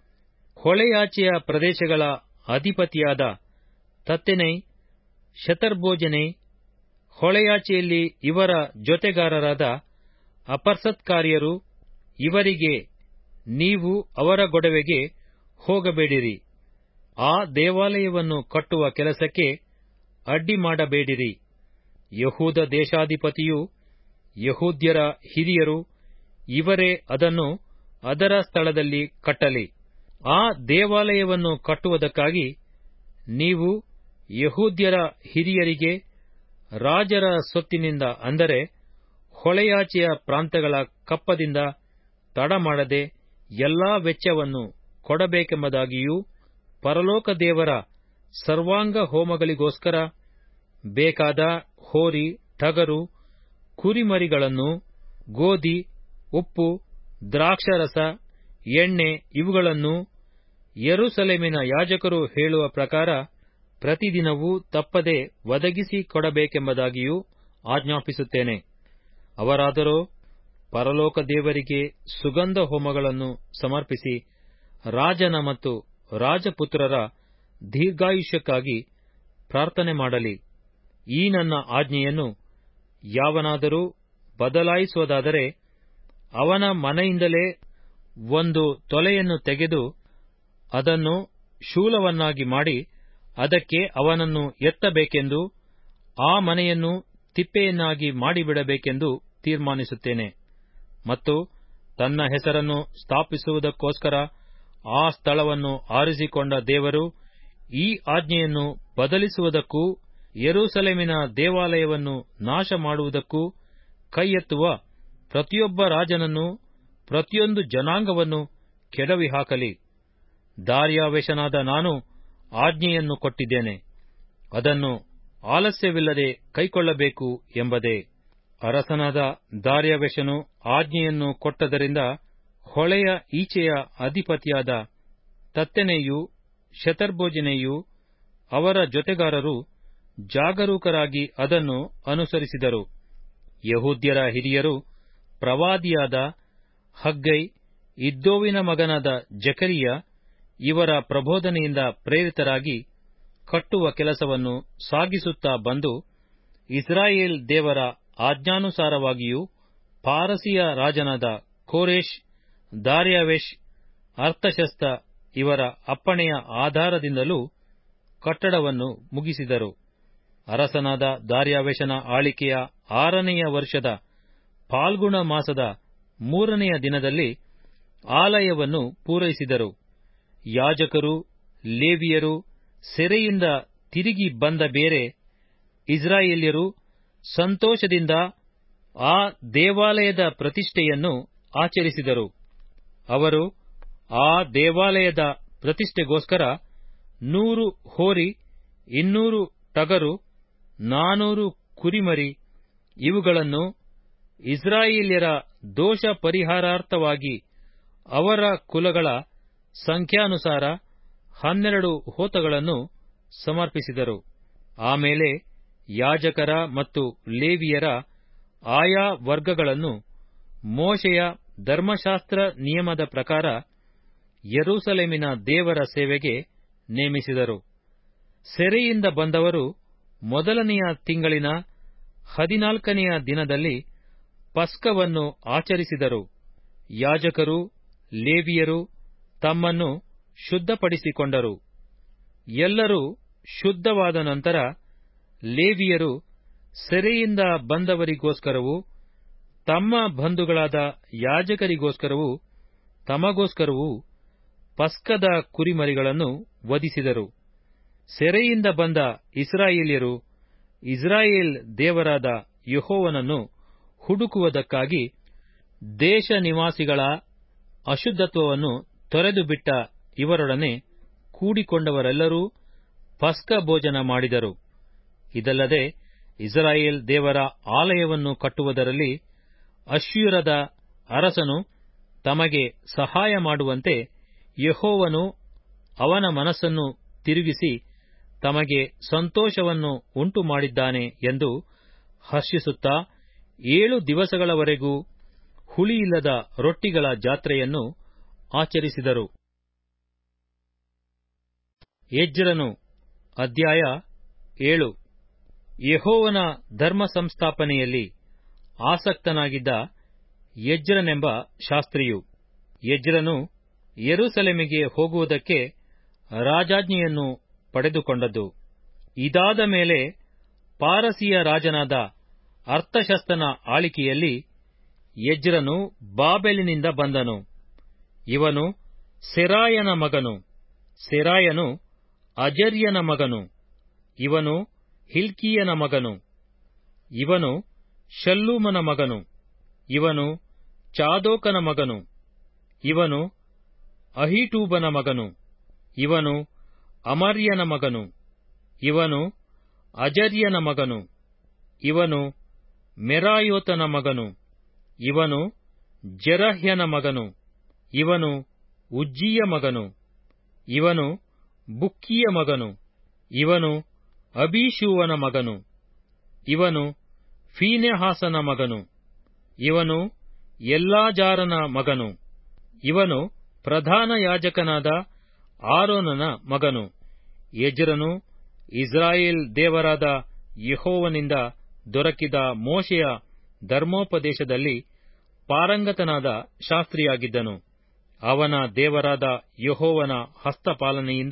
ಹೊಳೆಯಾಚೆಯ ಪ್ರದೇಶಗಳ ಅಧಿಪತಿಯಾದ ತತ್ತೆನೈ ಶತರ್ಬೋಜನೆ ಹೊಳೆಯಾಚೆಯಲ್ಲಿ ಇವರ ಜೊತೆಗಾರರಾದ ಅಪರ್ಸತ್ಕಾರ್ಯರು ಇವರಿಗೆ ನೀವು ಅವರ ಗೊಡವೆಗೆ ಹೋಗಬೇಡಿರಿ ಆ ದೇವಾಲಯವನ್ನು ಕಟ್ಟುವ ಕೆಲಸಕ್ಕೆ ಅಡ್ಡಿ ಮಾಡಬೇಡಿರಿ ಯಹೂದ ದೇಶಾಧಿಪತಿಯು ಯಹೂದ್ಯರ ಹಿರಿಯರು ಇವರೇ ಅದನ್ನು ಅದರ ಸ್ಥಳದಲ್ಲಿ ಕಟ್ಟಲಿ ಆ ದೇವಾಲಯವನ್ನು ಕಟ್ಟುವುದಕ್ಕಾಗಿ ನೀವು ಯಹೂದ್ಯರ ಹಿರಿಯರಿಗೆ ರಾಜರ ಸೊತ್ತಿನಿಂದ ಅಂದರೆ ಹೊಳೆಯಾಚೆಯ ಪ್ರಾಂತಗಳ ಕಪ್ಪದಿಂದ ತಡಮಾಡದೆ ಎಲ್ಲಾ ವೆಚ್ಚವನ್ನು ಕೊಡಬೇಕೆಂಬುದಾಗಿಯೂ ಪರಲೋಕ ದೇವರ ಸರ್ವಾಂಗ ಹೋಮಗಳಿಗೋಸ್ಕರ ಬೇಕಾದ ಹೋರಿ ಟಗರು ಕುರಿಮರಿಗಳನ್ನು ಗೋಧಿ ಉಪ್ಪು ದ್ರಾಕ್ಷಾರಸ ಎಣ್ಣೆ ಇವುಗಳನ್ನು ಯೆರೂಸಲೇಮಿನ ಯಾಜಕರು ಹೇಳುವ ಪ್ರಕಾರ ಪ್ರತಿದಿನವೂ ತಪ್ಪದೆ ಒದಗಿಸಿ ಕೊಡಬೇಕೆಂಬುದಾಗಿಯೂ ಆಜ್ಞಾಪಿಸುತ್ತೇನೆ ಅವರಾದರೋ ಪರಲೋಕ ದೇವರಿಗೆ ಸುಗಂಧ ಹೋಮಗಳನ್ನು ಸಮರ್ಪಿಸಿ ರಾಜನ ಮತ್ತು ರಾಜಪುತ್ರರ ದೀರ್ಘಾಯುಷ್ಯಕ್ಕಾಗಿ ಪ್ರಾರ್ಥನೆ ಮಾಡಲಿ ಈ ನನ್ನ ಆಜ್ಞೆಯನ್ನು ಯಾವನಾದರೂ ಬದಲಾಯಿಸುವುದಾದರೆ ಅವನ ಮನೆಯಿಂದಲೇ ಒಂದು ತೊಲೆಯನ್ನು ತೆಗೆದು ಅದನ್ನು ಶೂಲವನ್ನಾಗಿ ಮಾಡಿ ಅದಕ್ಕೆ ಅವನನ್ನು ಎತ್ತಬೇಕೆಂದು ಆ ಮನೆಯನ್ನು ತಿಪ್ಪೆಯನ್ನಾಗಿ ಮಾಡಿಬಿಡಬೇಕೆಂದು ತೀರ್ಮಾನಿಸುತ್ತೇನೆ ಮತ್ತು ತನ್ನ ಹೆಸರನ್ನು ಸ್ಥಾಪಿಸುವುದಕ್ಕೋಸ್ಕರ ಆ ಸ್ಥಳವನ್ನು ಆರಿಸಿಕೊಂಡ ದೇವರು ಈ ಆಜ್ಞೆಯನ್ನು ಬದಲಿಸುವುದಕ್ಕೂ ಯೆರೂಸಲೇಮಿನ ದೇವಾಲಯವನ್ನು ನಾಶ ಮಾಡುವುದಕ್ಕೂ ಕೈಯೆತ್ತುವ ಪ್ರತಿಯೊಬ್ಬ ರಾಜನನ್ನು ಪ್ರತಿಯೊಂದು ಜನಾಂಗವನ್ನು ಕೆಡವಿ ಹಾಕಲಿ ದಾರ್ಯಾವೆಷನಾದ ನಾನು ಆಜ್ಞೆಯನ್ನು ಕೊಟ್ಟಿದ್ದೇನೆ ಅದನ್ನು ಆಲಸ್ಯವಿಲ್ಲದೆ ಕೈಕೊಳ್ಳಬೇಕು ಎಂಬುದೇ ಅರಸನಾದ ದಾರ್ಯಾವೆಷನು ಆಜ್ಞೆಯನ್ನು ಕೊಟ್ಟದರಿಂದ ಹೊಳೆಯ ಈಚೆಯ ಅಧಿಪತಿಯಾದ ತತ್ತೆನೆಯೂ ಶತರ್ಬೋಜನೆಯೂ ಅವರ ಜೊತೆಗಾರರು ಜಾಗರೂಕರಾಗಿ ಅದನ್ನು ಅನುಸರಿಸಿದರು ಯಹೂದ್ಯರ ಹಿರಿಯರು ಪ್ರವಾದಿಯಾದ ಹಗ್ಗೈ ಇದ್ದೋವಿನ ಮಗನಾದ ಜಕರಿಯ ಇವರ ಪ್ರಬೋಧನೆಯಿಂದ ಪ್ರೇರಿತರಾಗಿ ಕಟ್ಟುವ ಕೆಲಸವನ್ನು ಸಾಗಿಸುತ್ತಾ ಬಂದು ಇಸ್ರಾಯೇಲ್ ದೇವರ ಆಜ್ಞಾನುಸಾರವಾಗಿಯೂ ಪಾರಸಿಯ ರಾಜನಾದ ಕೋರೇಶ್ ದಾರ್ಯಾವೆಷ್ ಅರ್ಥಶಸ್ತ ಇವರ ಅಪ್ಪಣೆಯ ಆಧಾರದಿಂದಲೂ ಕಟ್ಟಡವನ್ನು ಮುಗಿಸಿದರು ಅರಸನಾದ ದಾರ್ಯಾವೆಷನ ಆಳಿಕೆಯ ಆರನೆಯ ವರ್ಷದ ಫಾಲ್ಗುಣ ಮಾಸದ ಮೂರನೆಯ ದಿನದಲ್ಲಿ ಆಲಯವನ್ನು ಪೂರೈಸಿದರು ಯಾಜಕರು ಲೇವಿಯರು ಸೆರೆಯಿಂದ ತಿರುಗಿ ಬಂದ ಬೇರೆ ಇಸ್ರಾಯೇಲ್ಯರು ಸಂತೋಷದಿಂದ ಆ ದೇವಾಲಯದ ಪ್ರತಿಷ್ಠೆಯನ್ನು ಆಚರಿಸಿದರು ಅವರು ಆ ದೇವಾಲಯದ ಪ್ರತಿಷ್ಠೆಗೋಸ್ಕರ ನೂರು ಹೋರಿ ಇನ್ನೂರು ಟಗರು ನಾನೂರು ಕುರಿಮರಿ ಇವುಗಳನ್ನು ಇಸ್ರಾಯೇಲ್ಯರ ದೋಷ ಪರಿಹಾರಾರ್ಥವಾಗಿ ಅವರ ಕುಲಗಳ ಸಂಖ್ಯಾನುಸಾರ ಹನ್ನೆರಡು ಹೋತಗಳನ್ನು ಸಮರ್ಪಿಸಿದರು ಆಮೇಲೆ ಯಾಜಕರ ಮತ್ತು ಲೇವಿಯರ ಆಯಾ ವರ್ಗಗಳನ್ನು ಮೋಶೆಯ ಧರ್ಮಶಾಸ್ತ್ರ ನಿಯಮದ ಪ್ರಕಾರ ಯೆರೂಸಲೇಮಿನ ದೇವರ ಸೇವೆಗೆ ನೇಮಿಸಿದರು ಸೆರೆಯಿಂದ ಬಂದವರು ಮೊದಲನೆಯ ತಿಂಗಳಿನ ಹದಿನಾಲ್ಕನೆಯ ದಿನದಲ್ಲಿ ಪಸ್ಕವನ್ನು ಆಚರಿಸಿದರು ಯಾಜಕರು ಲೇವಿಯರು ತಮ್ಮನ್ನು ಶುದ್ಧಪಡಿಸಿಕೊಂಡರು ಎಲ್ಲರೂ ಶುದ್ಧವಾದ ನಂತರ ಲೇವಿಯರು ಸೆರೆಯಿಂದ ಬಂದವರಿಗೋಸ್ಕರವೂ ತಮ್ಮ ಬಂಧುಗಳಾದ ಯಾಜಕರಿಗೋಸ್ಕರವೂ ತಮಗೋಸ್ಕರವೂ ಪಸ್ಕದ ಕುರಿಮರಿಗಳನ್ನು ವಧಿಸಿದರು ಸೆರೆಯಿಂದ ಬಂದ ಇಸ್ರಾಯೇಲ್ಯರು ಇಸ್ರಾಯೇಲ್ ದೇವರಾದ ಯೆಹೋವನನ್ನು ಹುಡುಕುವುದಕ್ಕಾಗಿ ದೇಶ ನಿವಾಸಿಗಳ ಅಶುದ್ಧತ್ವವನ್ನು ತೊರೆದುಬಿಟ್ಟ ಇವರೊಡನೆ ಕೂಡಿಕೊಂಡವರೆಲ್ಲರೂ ಪಸ್ಕ ಭೋಜನ ಮಾಡಿದರು ಇದಲ್ಲದೆ ಇಸ್ರಾಯೇಲ್ ದೇವರ ಆಲಯವನ್ನು ಕಟ್ಟುವುದರಲ್ಲಿ ಅಶ್ಯೂರದ ಅರಸನು ತಮಗೆ ಸಹಾಯ ಮಾಡುವಂತೆ ಯೆಹೋವನು ಅವನ ಮನಸ್ಸನ್ನು ತಿರುಗಿಸಿ ತಮಗೆ ಸಂತೋಷವನ್ನು ಉಂಟು ಮಾಡಿದ್ದಾನೆ ಎಂದು ಹರ್ಷಿಸುತ್ತಾ ಏಳು ದಿವಸಗಳವರೆಗೂ ಹುಳಿಯಿಲ್ಲದ ರೊಟ್ಟಿಗಳ ಜಾತ್ರೆಯನ್ನು ಆಚರಿಸಿದರು ಎಜ್ರನು ಅಧ್ಯಾಯ ಏಳು ಯೆಹೋವನ ಧರ್ಮ ಸಂಸ್ಥಾಪನೆಯಲ್ಲಿ ಆಸಕ್ತನಾಗಿದ್ದ ಎಜ್ರನೆಂಬ ಶಾಸ್ತ್ರಿಯು ಎಜ್ರನು ಯೆರೂಸಲೇಮಿಗೆ ಹೋಗುವುದಕ್ಕೆ ರಾಜಾಜ್ಞೆಯನ್ನು ಪಡೆದುಕೊಂಡದ್ದು ಇದಾದ ಮೇಲೆ ಪಾರಸಿಯ ರಾಜನಾದ ಅರ್ಥಶಸ್ತನ ಆಳಿಕೆಯಲ್ಲಿ ಎಜ್ರನು ಬಾಬೆಲಿನಿಂದ ಬಂದನು ಇವನು ಸೆರಾಯನ ಮಗನು ಸೆರಾಯನು ಅಜರ್ಯನ ಮಗನು ಇವನು ಹಿಲ್ಕೀಯನ ಮಗನು ಇವನು ಶಲ್ಲೂಮನ ಮಗನು ಇವನು ಚಾದೋಕನ ಮಗನು ಇವನು ಅಹಿಟೂಬನ ಮಗನು ಇವನು ಅಮರ್ಯನ ಮಗನು ಇವನು ಅಜರ್ಯನ ಮಗನು ಇವನು ಮೆರಾಯೋತನ ಮಗನು ಇವನು ಜೆರಹ್ಯನ ಮಗನು ಇವನು ಉಜ್ಜಿಯ ಮಗನು ಇವನು ಬುಕ್ಕಿಯ ಮಗನು ಇವನು ಅಬೀಷೂವನ ಮಗನು ಇವನು ಫೀನೆಹಾಸನ ಮಗನು ಇವನು ಎಲ್ಲಾಜಾರನ ಮಗನು ಇವನು ಪ್ರಧಾನ ಯಾಜಕನಾದ ಆರೋನನ ಮಗನು ಎಜ್ರನು ಇಸ್ರಾಯೇಲ್ ದೇವರಾದ ಯೆಹೋವನಿಂದ ದೊರಕಿದ ಮೋಶೆಯ ಧರ್ಮೋಪದೇಶದಲ್ಲಿ ಪಾರಂಗತನಾದ ಶಾಸ್ತ್ರಿಯಾಗಿದ್ದನು ಅವನ ದೇವರಾದ ಯೆಹೋವನ ಹಸ್ತಪಾಲನೆಯಿಂದ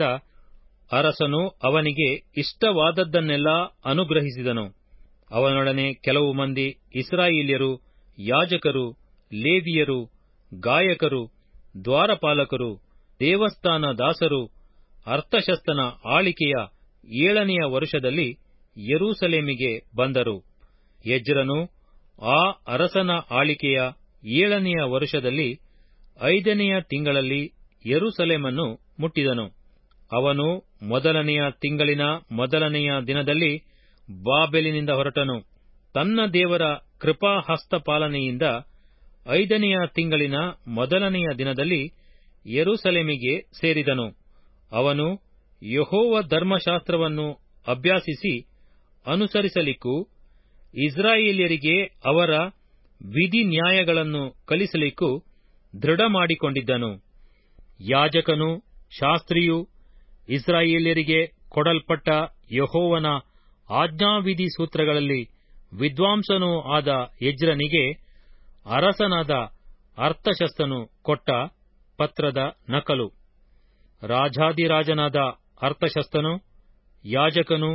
ಅರಸನು ಅವನಿಗೆ ಇಷ್ಟವಾದದ್ದನ್ನೆಲ್ಲ ಅನುಗ್ರಹಿಸಿದನು ಅವನೊಡನೆ ಕೆಲವು ಮಂದಿ ಇಸ್ರಾಯೇಲ್ಯರು ಯಾಜಕರು ಲೇವಿಯರು ಗಾಯಕರು ದ್ವಾರಪಾಲಕರು ದೇವಸ್ಥಾನ ದಾಸರು ಅರ್ಥಶಸ್ತನ ಆಳಿಕೆಯ ಏಳನೆಯ ವರುಷದಲ್ಲಿ ಯೆರೂಸಲೇಮಿಗೆ ಬಂದರು ಎಜ್ರನು ಆ ಅರಸನ ಆಳಿಕೆಯ ಏಳನೆಯ ವರುಷದಲ್ಲಿ ಐದನೆಯ ತಿಂಗಳಲ್ಲಿ ಯೆರೂಸಲೇಮನ್ನು ಮುಟ್ಟಿದನು ಅವನು ಮೊದಲನೆಯ ತಿಂಗಳಿನ ಮೊದಲನೆಯ ದಿನದಲ್ಲಿ ಬಾಬೆಲಿನಿಂದ ಹೊರಟನು ತನ್ನ ದೇವರ ಕೃಪಾ ಹಸ್ತಪಾಲನೆಯಿಂದ ಐದನೆಯ ತಿಂಗಳಿನ ಮೊದಲನೆಯ ದಿನದಲ್ಲಿ ಯೆರೂಸಲೇಮಿಗೆ ಸೇರಿದನು ಅವನು ಯೆಹೋವ ಧರ್ಮಶಾಸ್ತ್ರವನ್ನು ಅಭ್ಯಾಸಿಸಿ ಅನುಸರಿಸಲಿಕ್ಕೂ ಇಸ್ರಾಯೇಲ್ಯರಿಗೆ ಅವರ ವಿಧಿ ನ್ಯಾಯಗಳನ್ನು ಕಲಿಸಲಿಕ್ಕೂ ದೃಢ ಮಾಡಿಕೊಂಡಿದ್ದನು ಯಾಜಕನು ಶಾಸ್ತ್ರಿಯು ಇಸ್ರಾಯೇಲ್ಯರಿಗೆ ಕೊಡಲ್ಪಟ್ಟ ಯೆಹೋವನ ಆಜ್ಞಾವಿಧಿ ಸೂತ್ರಗಳಲ್ಲಿ ವಿದ್ವಾಂಸನೂ ಆದ ಎಜ್ರನಿಗೆ ಅರಸನಾದ ಅರ್ಥಶಸ್ತನು ಕೊಟ್ಟ ಪತ್ರದ ನಕಲು ರಾಜಾದಿರಾಜನಾದ ಅರ್ಥಶಸ್ತನು ಯಾಜಕನು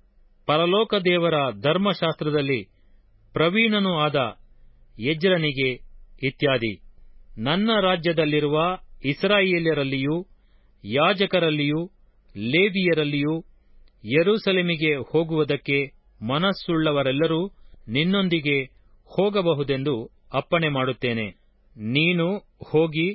ಪರಲೋಕ ದೇವರ ಧರ್ಮಶಾಸ್ತ್ರದಲ್ಲಿ ಪ್ರವೀಣನೂ ಆದ ಎಜ್ರನಿಗೆ ಇತ್ಯಾದಿ ನನ್ನ ರಾಜ್ಯದಲ್ಲಿರುವ ಇಸ್ರಾಯೇಲ್ಯರಲ್ಲಿಯೂ ಯಾಜಕರಲ್ಲಿಯೂ ಲೇವಿಯರಲ್ಲಿಯೂ ಯೆರೂಸಲೇಮಿಗೆ ಹೋಗುವುದಕ್ಕೆ ಮನಸ್ಸುಳ್ಳವರೆಲ್ಲರೂ ನಿನ್ನೊಂದಿಗೆ ಹೋಗಬಹುದೆಂದು ಅಪ್ಪಣೆ ಮಾಡುತ್ತೇನೆ ನೀನು ಹೋಗಿ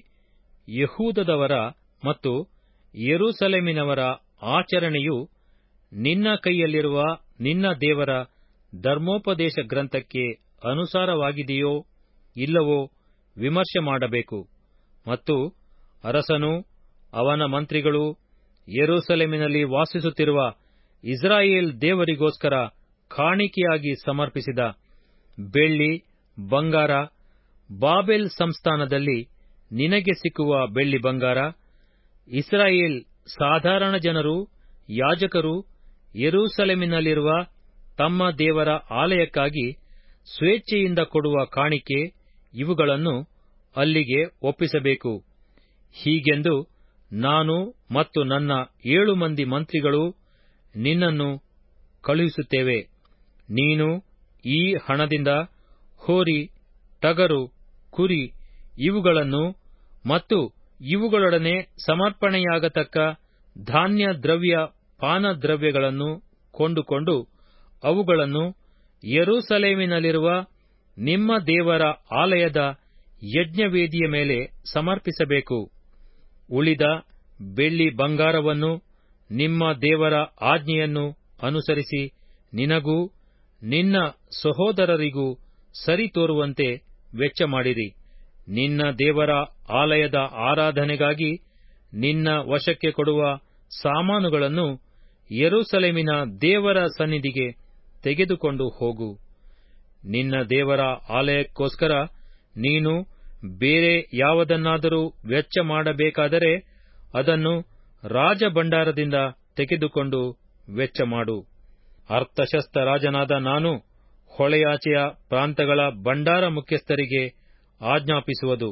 ಯಹೂದದವರ ಮತ್ತು ಯೆರೂಸಲೇಮಿನವರ ಆಚರಣೆಯು ನಿನ್ನ ಕೈಯಲ್ಲಿರುವ ನಿನ್ನ ದೇವರ ಧರ್ಮೋಪದೇಶ ಗ್ರಂಥಕ್ಕೆ ಅನುಸಾರವಾಗಿದೆಯೋ ಇಲ್ಲವೋ ವಿಮರ್ಶೆ ಮಾಡಬೇಕು ಮತ್ತು ಅರಸನು ಅವನ ಮಂತ್ರಿಗಳು ಯೆರೂಸಲೇಮಿನಲ್ಲಿ ವಾಸಿಸುತ್ತಿರುವ ಇಸ್ರಾಯೇಲ್ ದೇವರಿಗೋಸ್ಕರ ಕಾಣಿಕೆಯಾಗಿ ಸಮರ್ಪಿಸಿದ ಬೆಳ್ಳಿ ಬಂಗಾರ ಬಾಬೆಲ್ ಸಂಸ್ಥಾನದಲ್ಲಿ ನಿನಗೆ ಸಿಕ್ಕುವ ಬೆಳ್ಳಿ ಬಂಗಾರ ಇಸ್ರಾಯೇಲ್ ಸಾಧಾರಣ ಜನರು ಯಾಜಕರು ಯೆರೂಸಲೇಮಿನಲ್ಲಿರುವ ತಮ್ಮ ದೇವರ ಆಲಯಕ್ಕಾಗಿ ಸ್ವೇಚ್ಛೆಯಿಂದ ಕೊಡುವ ಕಾಣಿಕೆ ಇವುಗಳನ್ನು ಅಲ್ಲಿಗೆ ಒಪ್ಪಿಸಬೇಕು ಹೀಗೆಂದು ನಾನು ಮತ್ತು ನನ್ನ ಏಳು ಮಂದಿ ಮಂತ್ರಿಗಳು ನಿನ್ನನ್ನು ಕಳುಹಿಸುತ್ತೇವೆ ನೀನು ಈ ಹಣದಿಂದ ಹೋರಿ ಟಗರು ಕುರಿ ಇವುಗಳನ್ನು ಮತ್ತು ಇವುಗಳೊಡನೆ ಸಮರ್ಪಣೆಯಾಗತಕ್ಕ ಧಾನ್ಯ ದ್ರವ್ಯ ಪಾನದ್ರವ್ಯಗಳನ್ನು ಕೊಂಡುಕೊಂಡು ಅವುಗಳನ್ನು ಯೆರೂಸಲೇಮಿನಲ್ಲಿರುವ ನಿಮ್ಮ ದೇವರ ಆಲಯದ ಯಜ್ಞವೇದಿಯ ಮೇಲೆ ಸಮರ್ಪಿಸಬೇಕು ಉಳಿದ ಬೆಳ್ಳಿ ಬಂಗಾರವನ್ನು ನಿಮ್ಮ ದೇವರ ಆಜ್ಞೆಯನ್ನು ಅನುಸರಿಸಿ ನಿನಗೂ ನಿನ್ನ ಸಹೋದರರಿಗೂ ಸರಿ ತೋರುವಂತೆ ವೆಚ್ಚ ಮಾಡಿರಿ ನಿನ್ನ ದೇವರ ಆಲಯದ ಆರಾಧನೆಗಾಗಿ ನಿನ್ನ ವಶಕ್ಕೆ ಕೊಡುವ ಸಾಮಾನುಗಳನ್ನು ಯೆರೂಸಲೇಮಿನ ದೇವರ ಸನ್ನಿಧಿಗೆ ತೆಗೆದುಕೊಂಡು ಹೋಗು ನಿನ್ನ ದೇವರ ಆಲಯಕ್ಕೋಸ್ಕರ ನೀನು ಬೇರೆ ಯಾವುದನ್ನಾದರೂ ವೆಚ್ಚ ಮಾಡಬೇಕಾದರೆ ಅದನ್ನು ರಾಜಭಂಡಾರದಿಂದ ತೆಗೆದುಕೊಂಡು ವೆಚ್ಚ ಮಾಡು ಅರ್ಥಶಸ್ತ ರಾಜನಾದ ನಾನು ಹೊಳೆಯಾಚೆಯ ಪ್ರಾಂತಗಳ ಭಂಡಾರ ಮುಖ್ಯಸ್ಥರಿಗೆ ಆಜ್ಞಾಪಿಸುವುದು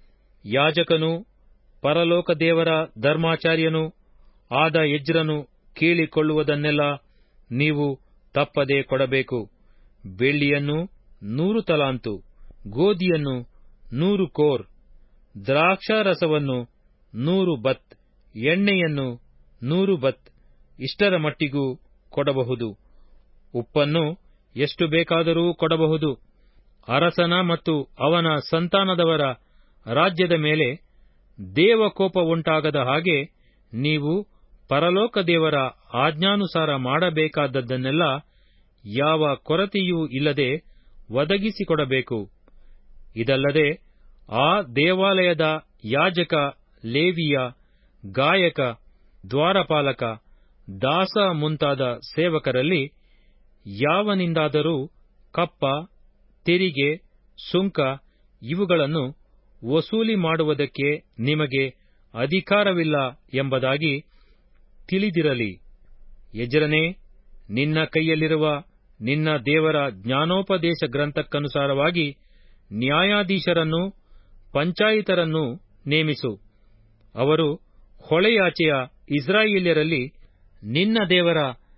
ಯಾಜಕನೂ ಪರಲೋಕ ದೇವರ ಧರ್ಮಾಚಾರ್ಯನೂ ಆದ ಎಜ್ರನು ಕೇಳಿಕೊಳ್ಳುವುದನ್ನೆಲ್ಲ ನೀವು ತಪ್ಪದೆ ಕೊಡಬೇಕು ಬೆಳ್ಳಿಯನ್ನು ನೂರು ತಲಾಂತು ಗೋಧಿಯನ್ನು ನೂರು ಕೋರ್ ದ್ರಾಕ್ಷಾರಸವನ್ನು ನೂರು ಬತ್ ಎಣ್ಣೆಯನ್ನು ನೂರು ಬತ್ ಇಷ್ಟರ ಮಟ್ಟಿಗೂ ಕೊಡಬಹುದು ಉಪ್ಪನ್ನು ಎಷ್ಟು ಬೇಕಾದರೂ ಕೊಡಬಹುದು ಅರಸನ ಮತ್ತು ಅವನ ಸಂತಾನದವರ ರಾಜ್ಯದ ಮೇಲೆ ದೇವಕೋಪ ಉಂಟಾಗದ ಹಾಗೆ ನೀವು ಪರಲೋಕ ದೇವರ ಆಜ್ಞಾನುಸಾರ ಮಾಡಬೇಕಾದದ್ದನ್ನೆಲ್ಲ ಯಾವ ಕೊರತೆಯೂ ಇಲ್ಲದೆ ಒದಗಿಸಿಕೊಡಬೇಕು ಇದಲ್ಲದೆ ಆ ದೇವಾಲಯದ ಯಾಜಕ ಲೇವಿಯ ಗಾಯಕ ದ್ವಾರಪಾಲಕ ದಾಸ ಮುಂತಾದ ಸೇವಕರಲ್ಲಿ ಯಾವನಿಂದಾದರೂ ಕಪ್ಪ ತೆರಿಗೆ ಸುಂಕ ಇವುಗಳನ್ನು ವಸೂಲಿ ಮಾಡುವುದಕ್ಕೆ ನಿಮಗೆ ಅಧಿಕಾರವಿಲ್ಲ ಎಂಬುದಾಗಿ ತಿಳಿದಿರಲಿ ಎಜ್ರನೇ ನಿನ್ನ ಕೈಯಲ್ಲಿರುವ ನಿನ್ನ ದೇವರ ಜ್ಞಾನೋಪದೇಶ ಗ್ರಂಥಕ್ಕನುಸಾರವಾಗಿ ನ್ಯಾಯಾಧೀಶರನ್ನು ಪಂಚಾಯಿತರನ್ನು ನೇಮಿಸು ಅವರು ಹೊಳೆಯಾಚೆಯ ಇಸ್ರಾಯೇಲ್ಯರಲ್ಲಿ ನಿನ್ನ ದೇವರ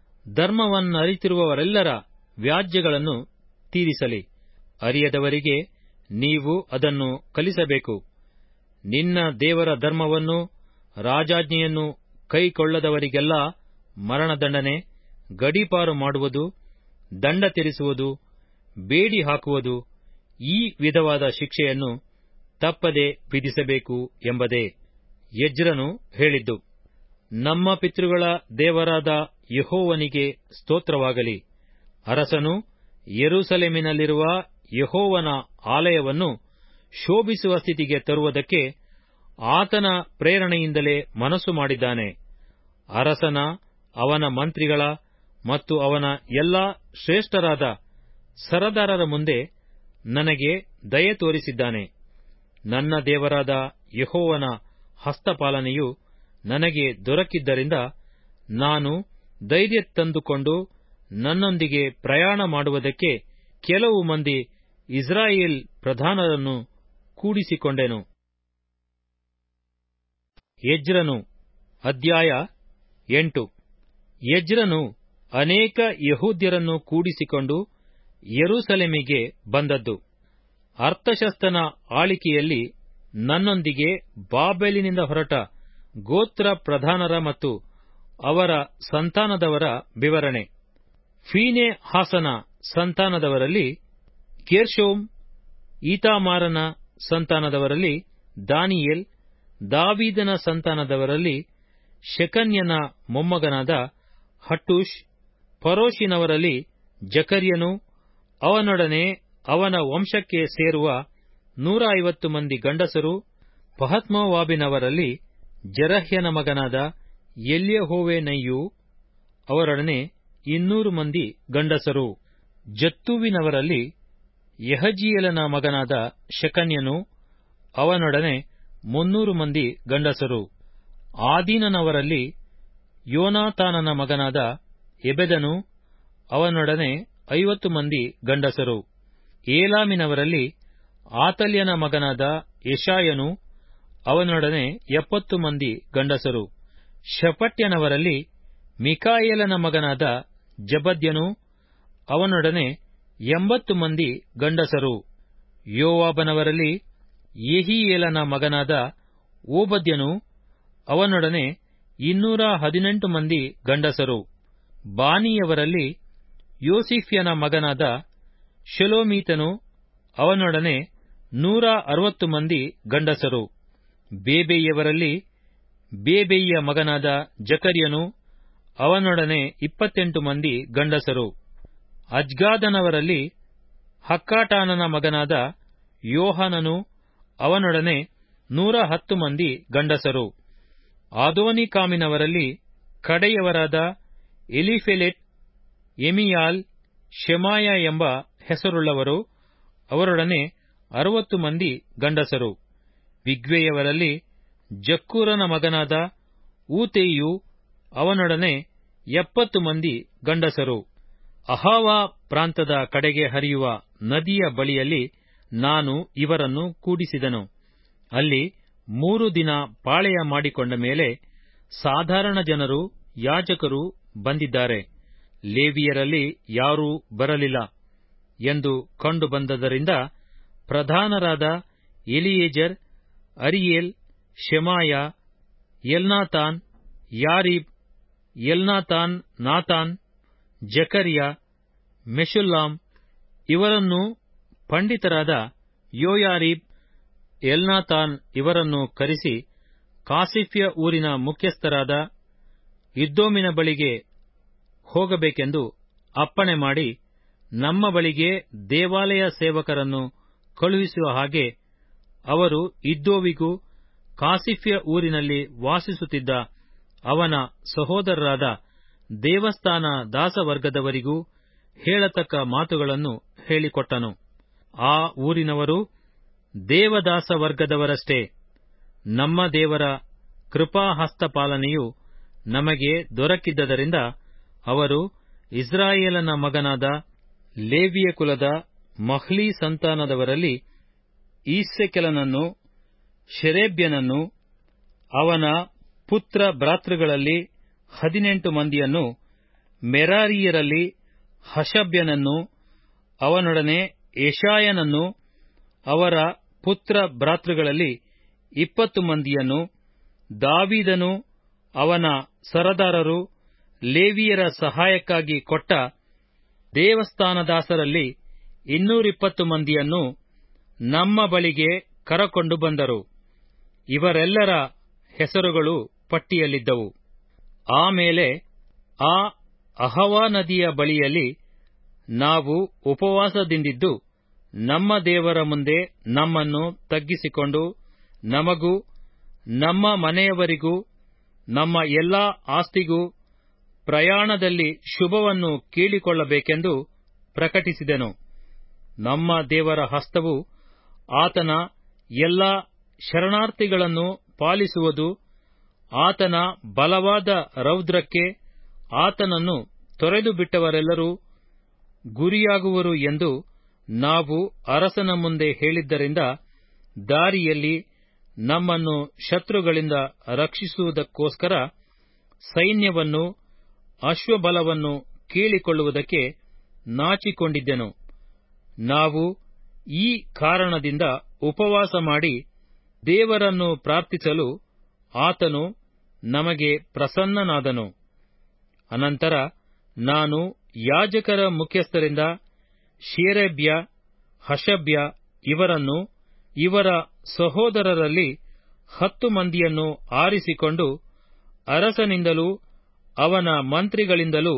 ಧರ್ಮವನ್ನರಿತಿರುವವರೆಲ್ಲರ ವ್ಯಾಜ್ಯಗಳನ್ನು ತೀರಿಸಲಿ ಅರಿಯದವರಿಗೆ ನೀವು ಅದನ್ನು ಕಲಿಸಬೇಕು ನಿನ್ನ ದೇವರ ಧರ್ಮವನ್ನು ರಾಜಾಜ್ಞೆಯನ್ನು ಕೈಕೊಳ್ಳದವರಿಗೆಲ್ಲ ಮರಣದಂಡನೆ ಗಡೀಪಾರು ಮಾಡುವುದು ದಂಡ ತೀರಿಸುವುದು ಬೇಡಿ ಹಾಕುವುದು ಈ ವಿಧವಾದ ಶಿಕ್ಷೆಯನ್ನು ತಪ್ಪದೆ ವಿಧಿಸಬೇಕು ಎಂಬುದೇ ಎಜ್ರನು ಹೇಳಿದ್ದು ನಮ್ಮ ಪಿತೃಗಳ ದೇವರಾದ ಯಹೋವನಿಗೆ ಸ್ತೋತ್ರವಾಗಲಿ ಅರಸನು ಯೆರೂಸಲೇಮಿನಲ್ಲಿರುವ ಯಹೋವನ ಆಲಯವನ್ನು ಶೋಭಿಸುವ ಸ್ಥಿತಿಗೆ ತರುವುದಕ್ಕೆ ಆತನ ಪ್ರೇರಣೆಯಿಂದಲೇ ಮನಸ್ಸು ಮಾಡಿದ್ದಾನೆ ಅರಸನ ಅವನ ಮಂತ್ರಿಗಳ ಮತ್ತು ಅವನ ಎಲ್ಲಾ ಶ್ರೇಷ್ಠರಾದ ಸರದಾರರ ಮುಂದೆ ನನಗೆ ದಯೆ ತೋರಿಸಿದ್ದಾನೆ ನನ್ನ ದೇವರಾದ ಯಹೋವನ ಹಸ್ತಪಾಲನೆಯು ನನಗೆ ದೊರಕಿದ್ದರಿಂದ ನಾನು ಧೈರ್ಯ ತಂದುಕೊಂಡು ನನ್ನೊಂದಿಗೆ ಪ್ರಯಾಣ ಮಾಡುವುದಕ್ಕೆ ಕೆಲವು ಮಂದಿ ಇಸ್ರಾಯೇಲ್ ಪ್ರಧಾನರನ್ನು ಕೂಡಿಸಿಕೊಂಡೆನು ಎಜ್ರನು ಅಧ್ಯಾಯ ಎಂಟು ಎಜ್ರನು ಅನೇಕ ಯಹೂದ್ಯರನ್ನು ಕೂಡಿಸಿಕೊಂಡು ಯೆರೂಸಲೇಮಿಗೆ ಬಂದದ್ದು ಅರ್ಥಶಸ್ತನ ಆಳಿಕೆಯಲ್ಲಿ ನನ್ನೊಂದಿಗೆ ಬಾಬೆಲಿನಿಂದ ಹೊರಟ ಗೋತ್ರ ಪ್ರಧಾನರ ಮತ್ತು ಅವರ ಸಂತಾನದವರ ವಿವರಣೆ ಫೀನೆ ಹಾಸನ ಸಂತಾನದವರಲ್ಲಿ ಗೇರ್ಷೋಮ್ ಈತಾಮಾರನ ಸಂತಾನದವರಲ್ಲಿ ದಾನಿಯೇಲ್ ದಾವೀದನ ಸಂತಾನದವರಲ್ಲಿ ಶೆಕನ್ಯನ ಮೊಮ್ಮಗನಾದ ಹಟ್ಟೂಷ್ ಫರೋಷಿನವರಲ್ಲಿ ಜಕರ್ಯನು ಅವನೊಡನೆ ಅವನ ವಂಶಕ್ಕೆ ಸೇರುವ ನೂರ ಐವತ್ತು ಮಂದಿ ಗಂಡಸರು ಪಹತ್ಮೋವಾಬಿನವರಲ್ಲಿ ಜರಹ್ಯನ ಮಗನಾದ ಎಲ್ಯಹೋವೇನೈಯೂ ಅವರೊಡನೆ ಇನ್ನೂರು ಮಂದಿ ಗಂಡಸರು ಜತ್ತುವಿನವರಲ್ಲಿ ಯಹಜೀಯೇಲನ ಮಗನಾದ ಶೆಕನ್ಯನು ಅವನೊಡನೆ ಮುನ್ನೂರು ಮಂದಿ ಗಂಡಸರು ಆದೀನನವರಲ್ಲಿ ಯೋನಾತಾನನ ಮಗನಾದ ಎಬೆದನು ಅವನೊಡನೆ ಐವತ್ತು ಮಂದಿ ಗಂಡಸರು ಏಲಾಮಿನವರಲ್ಲಿ ಆತಲ್ಯನ ಮಗನಾದ ಯಶಾಯನು ಅವನೊಡನೆ ಎಪ್ಪತ್ತು ಮಂದಿ ಗಂಡಸರು ಶಪಟ್ಯನವರಲ್ಲಿ ಮಿಕಾಯೇಲನ ಮಗನಾದ ಜಬದ್ಯನು ಅವನೊಡನೆ ಎಂಬತ್ತು ಮಂದಿ ಗಂಡಸರು ಯೋವಾಬನವರಲ್ಲಿ ಯೆಹೀಯೇಲನ ಮಗನಾದ ಓಬದ್ಯನು ಅವನೊಡನೆ ಇನ್ನೂರ ಹದಿನೆಂಟು ಮಂದಿ ಗಂಡಸರು ಬಾನಿಯವರಲ್ಲಿ ಯೋಸಿಫ್ಯನ ಮಗನಾದ ಶೆಲೋಮೀತನು ಅವನೊಡನೆ ನೂರ ಅರವತ್ತು ಮಂದಿ ಗಂಡಸರು ಬೇಬೈಯವರಲ್ಲಿ ಬೇಬೈಯ ಮಗನಾದ ಜಕರ್ಯನು ಅವನೊಡನೆ ಇಪ್ಪತ್ತೆಂಟು ಮಂದಿ ಗಂಡಸರು ಅಜ್ಗಾದನವರಲ್ಲಿ ಹಕ್ಕಾಟಾನನ ಮಗನಾದ ಯೋಹಾನನು ಅವನೊಡನೆ ನೂರ ಹತ್ತು ಮಂದಿ ಗಂಡಸರು ಆದೋನಿಕಾಮಿನವರಲ್ಲಿ ಕಡೆಯವರಾದ ಎಲಿಫೆಲೆಟ್ ಎಮಿಯಾಲ್ ಶೆಮಾಯ ಎಂಬ ಹೆಸರುಳ್ಳವರು ಅವರೊಡನೆ ಅರವತ್ತು ಮಂದಿ ಗಂಡಸರು ವಿಗ್ವೆಯವರಲ್ಲಿ ಜಕ್ಕೂರನ ಮಗನಾದ ಊತೇಯು ಅವನೊಡನೆ ಎಪ್ಪತ್ತು ಮಂದಿ ಗಂಡಸರು ಅಹಾವಾ ಪ್ರಾಂತದ ಕಡೆಗೆ ಹರಿಯುವ ನದಿಯ ಬಳಿಯಲ್ಲಿ ನಾನು ಇವರನ್ನು ಕೂಡಿಸಿದನು ಅಲ್ಲಿ ಮೂರು ದಿನ ಪಾಳೆಯ ಮಾಡಿಕೊಂಡ ಮೇಲೆ ಸಾಧಾರಣ ಜನರು ಯಾಜಕರು ಬಂದಿದ್ದಾರೆ ಲೇವಿಯರಲ್ಲಿ ಯಾರೂ ಬರಲಿಲ್ಲ ಎಂದು ಕಂಡು ಬಂದದರಿಂದ ಪ್ರಧಾನರಾದ Eliezer Ariel Shemaiah Elnathan Jarib Elnathan Nathan Zechariah Meshullam ಇವರನ್ನೂ ಪಂಡಿತರಾದ ಯೋಯಾರೀಬ್ ಎಲ್ನಾತಾನ್ ಇವರನ್ನು ಕರೆಸಿ ಕಾಸಿಫ್ಯ ಊರಿನ ಮುಖ್ಯಸ್ಥರಾದ ಇದ್ದೋಮಿನ ಬಳಿಗೆ ಹೋಗಬೇಕೆಂದು ಅಪ್ಪಣೆ ಮಾಡಿ ನಮ್ಮ ಬಳಿಗೆ ದೇವಾಲಯ ಸೇವಕರನ್ನು ಕಳುಹಿಸುವ ಹಾಗೆ ಅವರು ಇದ್ದೋವಿಗೂ ಕಾಸಿಫ್ಯ ಊರಿನಲ್ಲಿ ವಾಸಿಸುತ್ತಿದ್ದ ಅವನ ಸಹೋದರರಾದ ದೇವಸ್ಥಾನ ದಾಸವರ್ಗದವರಿಗೂ ಹೇಳತಕ್ಕ ಮಾತುಗಳನ್ನು ಹೇಳಿಕೊಟ್ಟನು ಆ ಊರಿನವರು ದೇವದಾಸ ವರ್ಗದವರಷ್ಟೇ ನಮ್ಮ ದೇವರ ಕೃಪಾಹಸ್ತಪಾಲನೆಯು ನಮಗೆ ದೊರಕಿದ್ದರಿಂದ ಅವರು ಇಸ್ರಾಯೇಲನ ಮಗನಾದ ಲೇವಿಯ ಕುಲದ ಮಹ್ಲೀ ಸಂತಾನದವರಲ್ಲಿ ಈಸ್ಸೆಕೆಲನನ್ನು ಶೆರೇಬ್ಯನನ್ನು ಅವನ ಪುತ್ರ ಭ್ರಾತೃಗಳಲ್ಲಿ ಹದಿನೆಂಟು ಮಂದಿಯನ್ನು ಮೆರಾರಿಯರಲ್ಲಿ ಹಷಬ್ಯನನ್ನು ಅವನೊಡನೆ ಯಶಾಯನನ್ನು ಅವರ ಪುತ್ರ ಭ್ರಾತೃಗಳಲ್ಲಿ ಇಪ್ಪತ್ತು ಮಂದಿಯನ್ನು ದಾವೀದನು ಅವನ ಸರದಾರರು ಲೇವಿಯರ ಸಹಾಯಕ್ಕಾಗಿ ಕೊಟ್ಟ ದೇವಸ್ಥಾನದಾಸರಲ್ಲಿ ಇನ್ನೂರಿಪ್ಪತ್ತು ಮಂದಿಯನ್ನು ನಮ್ಮ ಬಳಿಗೆ ಕರಕೊಂಡು ಬಂದರು ಇವರೆಲ್ಲರ ಹೆಸರುಗಳು ಪಟ್ಟಿಯಲ್ಲಿದ್ದವು ಆಮೇಲೆ ಆ ಅಹವಾ ನದಿಯ ಬಳಿಯಲ್ಲಿ ನಾವು ಉಪವಾಸದಿಂದಿದ್ದು ನಮ್ಮ ದೇವರ ಮುಂದೆ ನಮ್ಮನ್ನು ತಗ್ಗಿಸಿಕೊಂಡು ನಮಗೂ ನಮ್ಮ ಮನೆಯವರಿಗೂ ನಮ್ಮ ಎಲ್ಲಾ ಆಸ್ತಿಗೂ ಪ್ರಯಾಣದಲ್ಲಿ ಶುಭವನ್ನು ಕೇಳಿಕೊಳ್ಳಬೇಕೆಂದು ಪ್ರಕಟಿಸಿದೆನು ನಮ್ಮ ದೇವರ ಹಸ್ತವು ಆತನ ಎಲ್ಲಾ ಶರಣಾರ್ಥಿಗಳನ್ನು ಪಾಲಿಸುವುದು ಆತನ ಬಲವಾದ ರೌದ್ರಕ್ಕೆ ಆತನನ್ನು ತೊರೆದು ಬಿಟ್ಟವರೆಲ್ಲರೂ ಗುರಿಯಾಗುವರು ಎಂದು ನಾವು ಅರಸನ ಮುಂದೆ ಹೇಳಿದ್ದರಿಂದ ದಾರಿಯಲ್ಲಿ ನಮ್ಮನ್ನು ಶತ್ರುಗಳಿಂದ ರಕ್ಷಿಸುವುದಕ್ಕೋಸ್ಕರ ಸೈನ್ಯವನ್ನು ಅಶ್ವಬಲವನ್ನು ಕೇಳಿಕೊಳ್ಳುವುದಕ್ಕೆ ನಾಚಿಕೊಂಡಿದ್ದೆನು ನಾವು ಈ ಕಾರಣದಿಂದ ಉಪವಾಸ ಮಾಡಿ ದೇವರನ್ನು ಪ್ರಾರ್ಥಿಸಲು ಆತನು ನಮಗೆ ಪ್ರಸನ್ನನಾದನು ಅನಂತರ ನಾನು ಯಾಜಕರ ಮುಖ್ಯಸ್ಥರಿಂದ ಶೇರೇಬ್ಯ ಹಷಬ್ಯ ಇವರನ್ನು ಇವರ ಸಹೋದರರಲ್ಲಿ ಹತ್ತು ಮಂದಿಯನ್ನು ಆರಿಸಿಕೊಂಡು ಅರಸನಿಂದಲೂ ಅವನ ಮಂತ್ರಿಗಳಿಂದಲೂ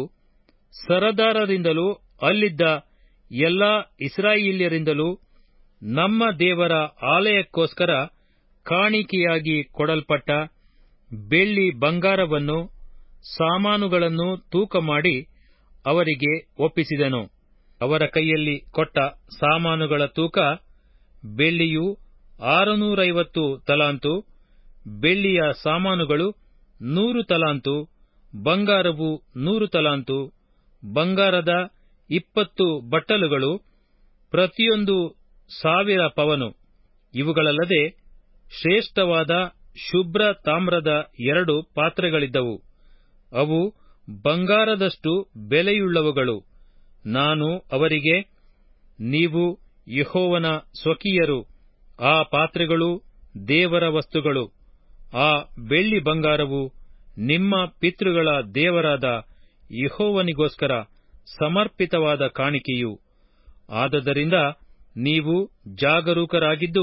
ಸರದಾರರಿಂದಲೂ ಅಲ್ಲಿದ್ದ ಎಲ್ಲಾ ಇಸ್ರಾಯೇಲ್ಯರಿಂದಲೂ ನಮ್ಮ ದೇವರ ಆಲಯಕ್ಕೋಸ್ಕರ ಕಾಣಿಕೆಯಾಗಿ ಕೊಡಲ್ಪಟ್ಟ ಬೆಳ್ಳಿ ಬಂಗಾರವನ್ನು ಸಾಮಾನುಗಳನ್ನು ತೂಕ ಮಾಡಿ ಅವರಿಗೆ ಒಪ್ಪಿಸಿದನು ಅವರ ಕೈಯಲ್ಲಿ ಕೊಟ್ಟ ಸಾಮಾನುಗಳ ತೂಕ ಬೆಳ್ಳಿಯು ಆರುನೂರೈವತ್ತು ತಲಾಂತು ಬೆಳ್ಳಿಯ ಸಾಮಾನುಗಳು ನೂರು ತಲಾಂತು ಬಂಗಾರವು ನೂರು ತಲಾಂತು ಬಂಗಾರದ ಇಪ್ಪತ್ತು ಬಟ್ಟಲುಗಳು ಪ್ರತಿಯೊಂದು ಸಾವಿರ ಪವನು ಇವುಗಳಲ್ಲದೆ ಶ್ರೇಷ್ಠವಾದ ಶುಭ್ರ ತಾಮ್ರದ ಎರಡು ಪಾತ್ರೆಗಳಿದ್ದವು ಅವು ಬಂಗಾರದಷ್ಟು ಬೆಲೆಯುಳ್ಳವುಗಳು ನಾನು ಅವರಿಗೆ ನೀವು ಯೆಹೋವನ ಸ್ವಕೀಯರು ಆ ಪಾತ್ರೆಗಳು ದೇವರ ವಸ್ತುಗಳು ಆ ಬೆಳ್ಳಿ ಬಂಗಾರವು ನಿಮ್ಮ ಪಿತೃಗಳ ದೇವರಾದ ಯೆಹೋವನಿಗೋಸ್ಕರ ಸಮರ್ಪಿತವಾದ ಕಾಣಿಕೆಯು ಆದದರಿಂದ ನೀವು ಜಾಗರೂಕರಾಗಿದ್ದು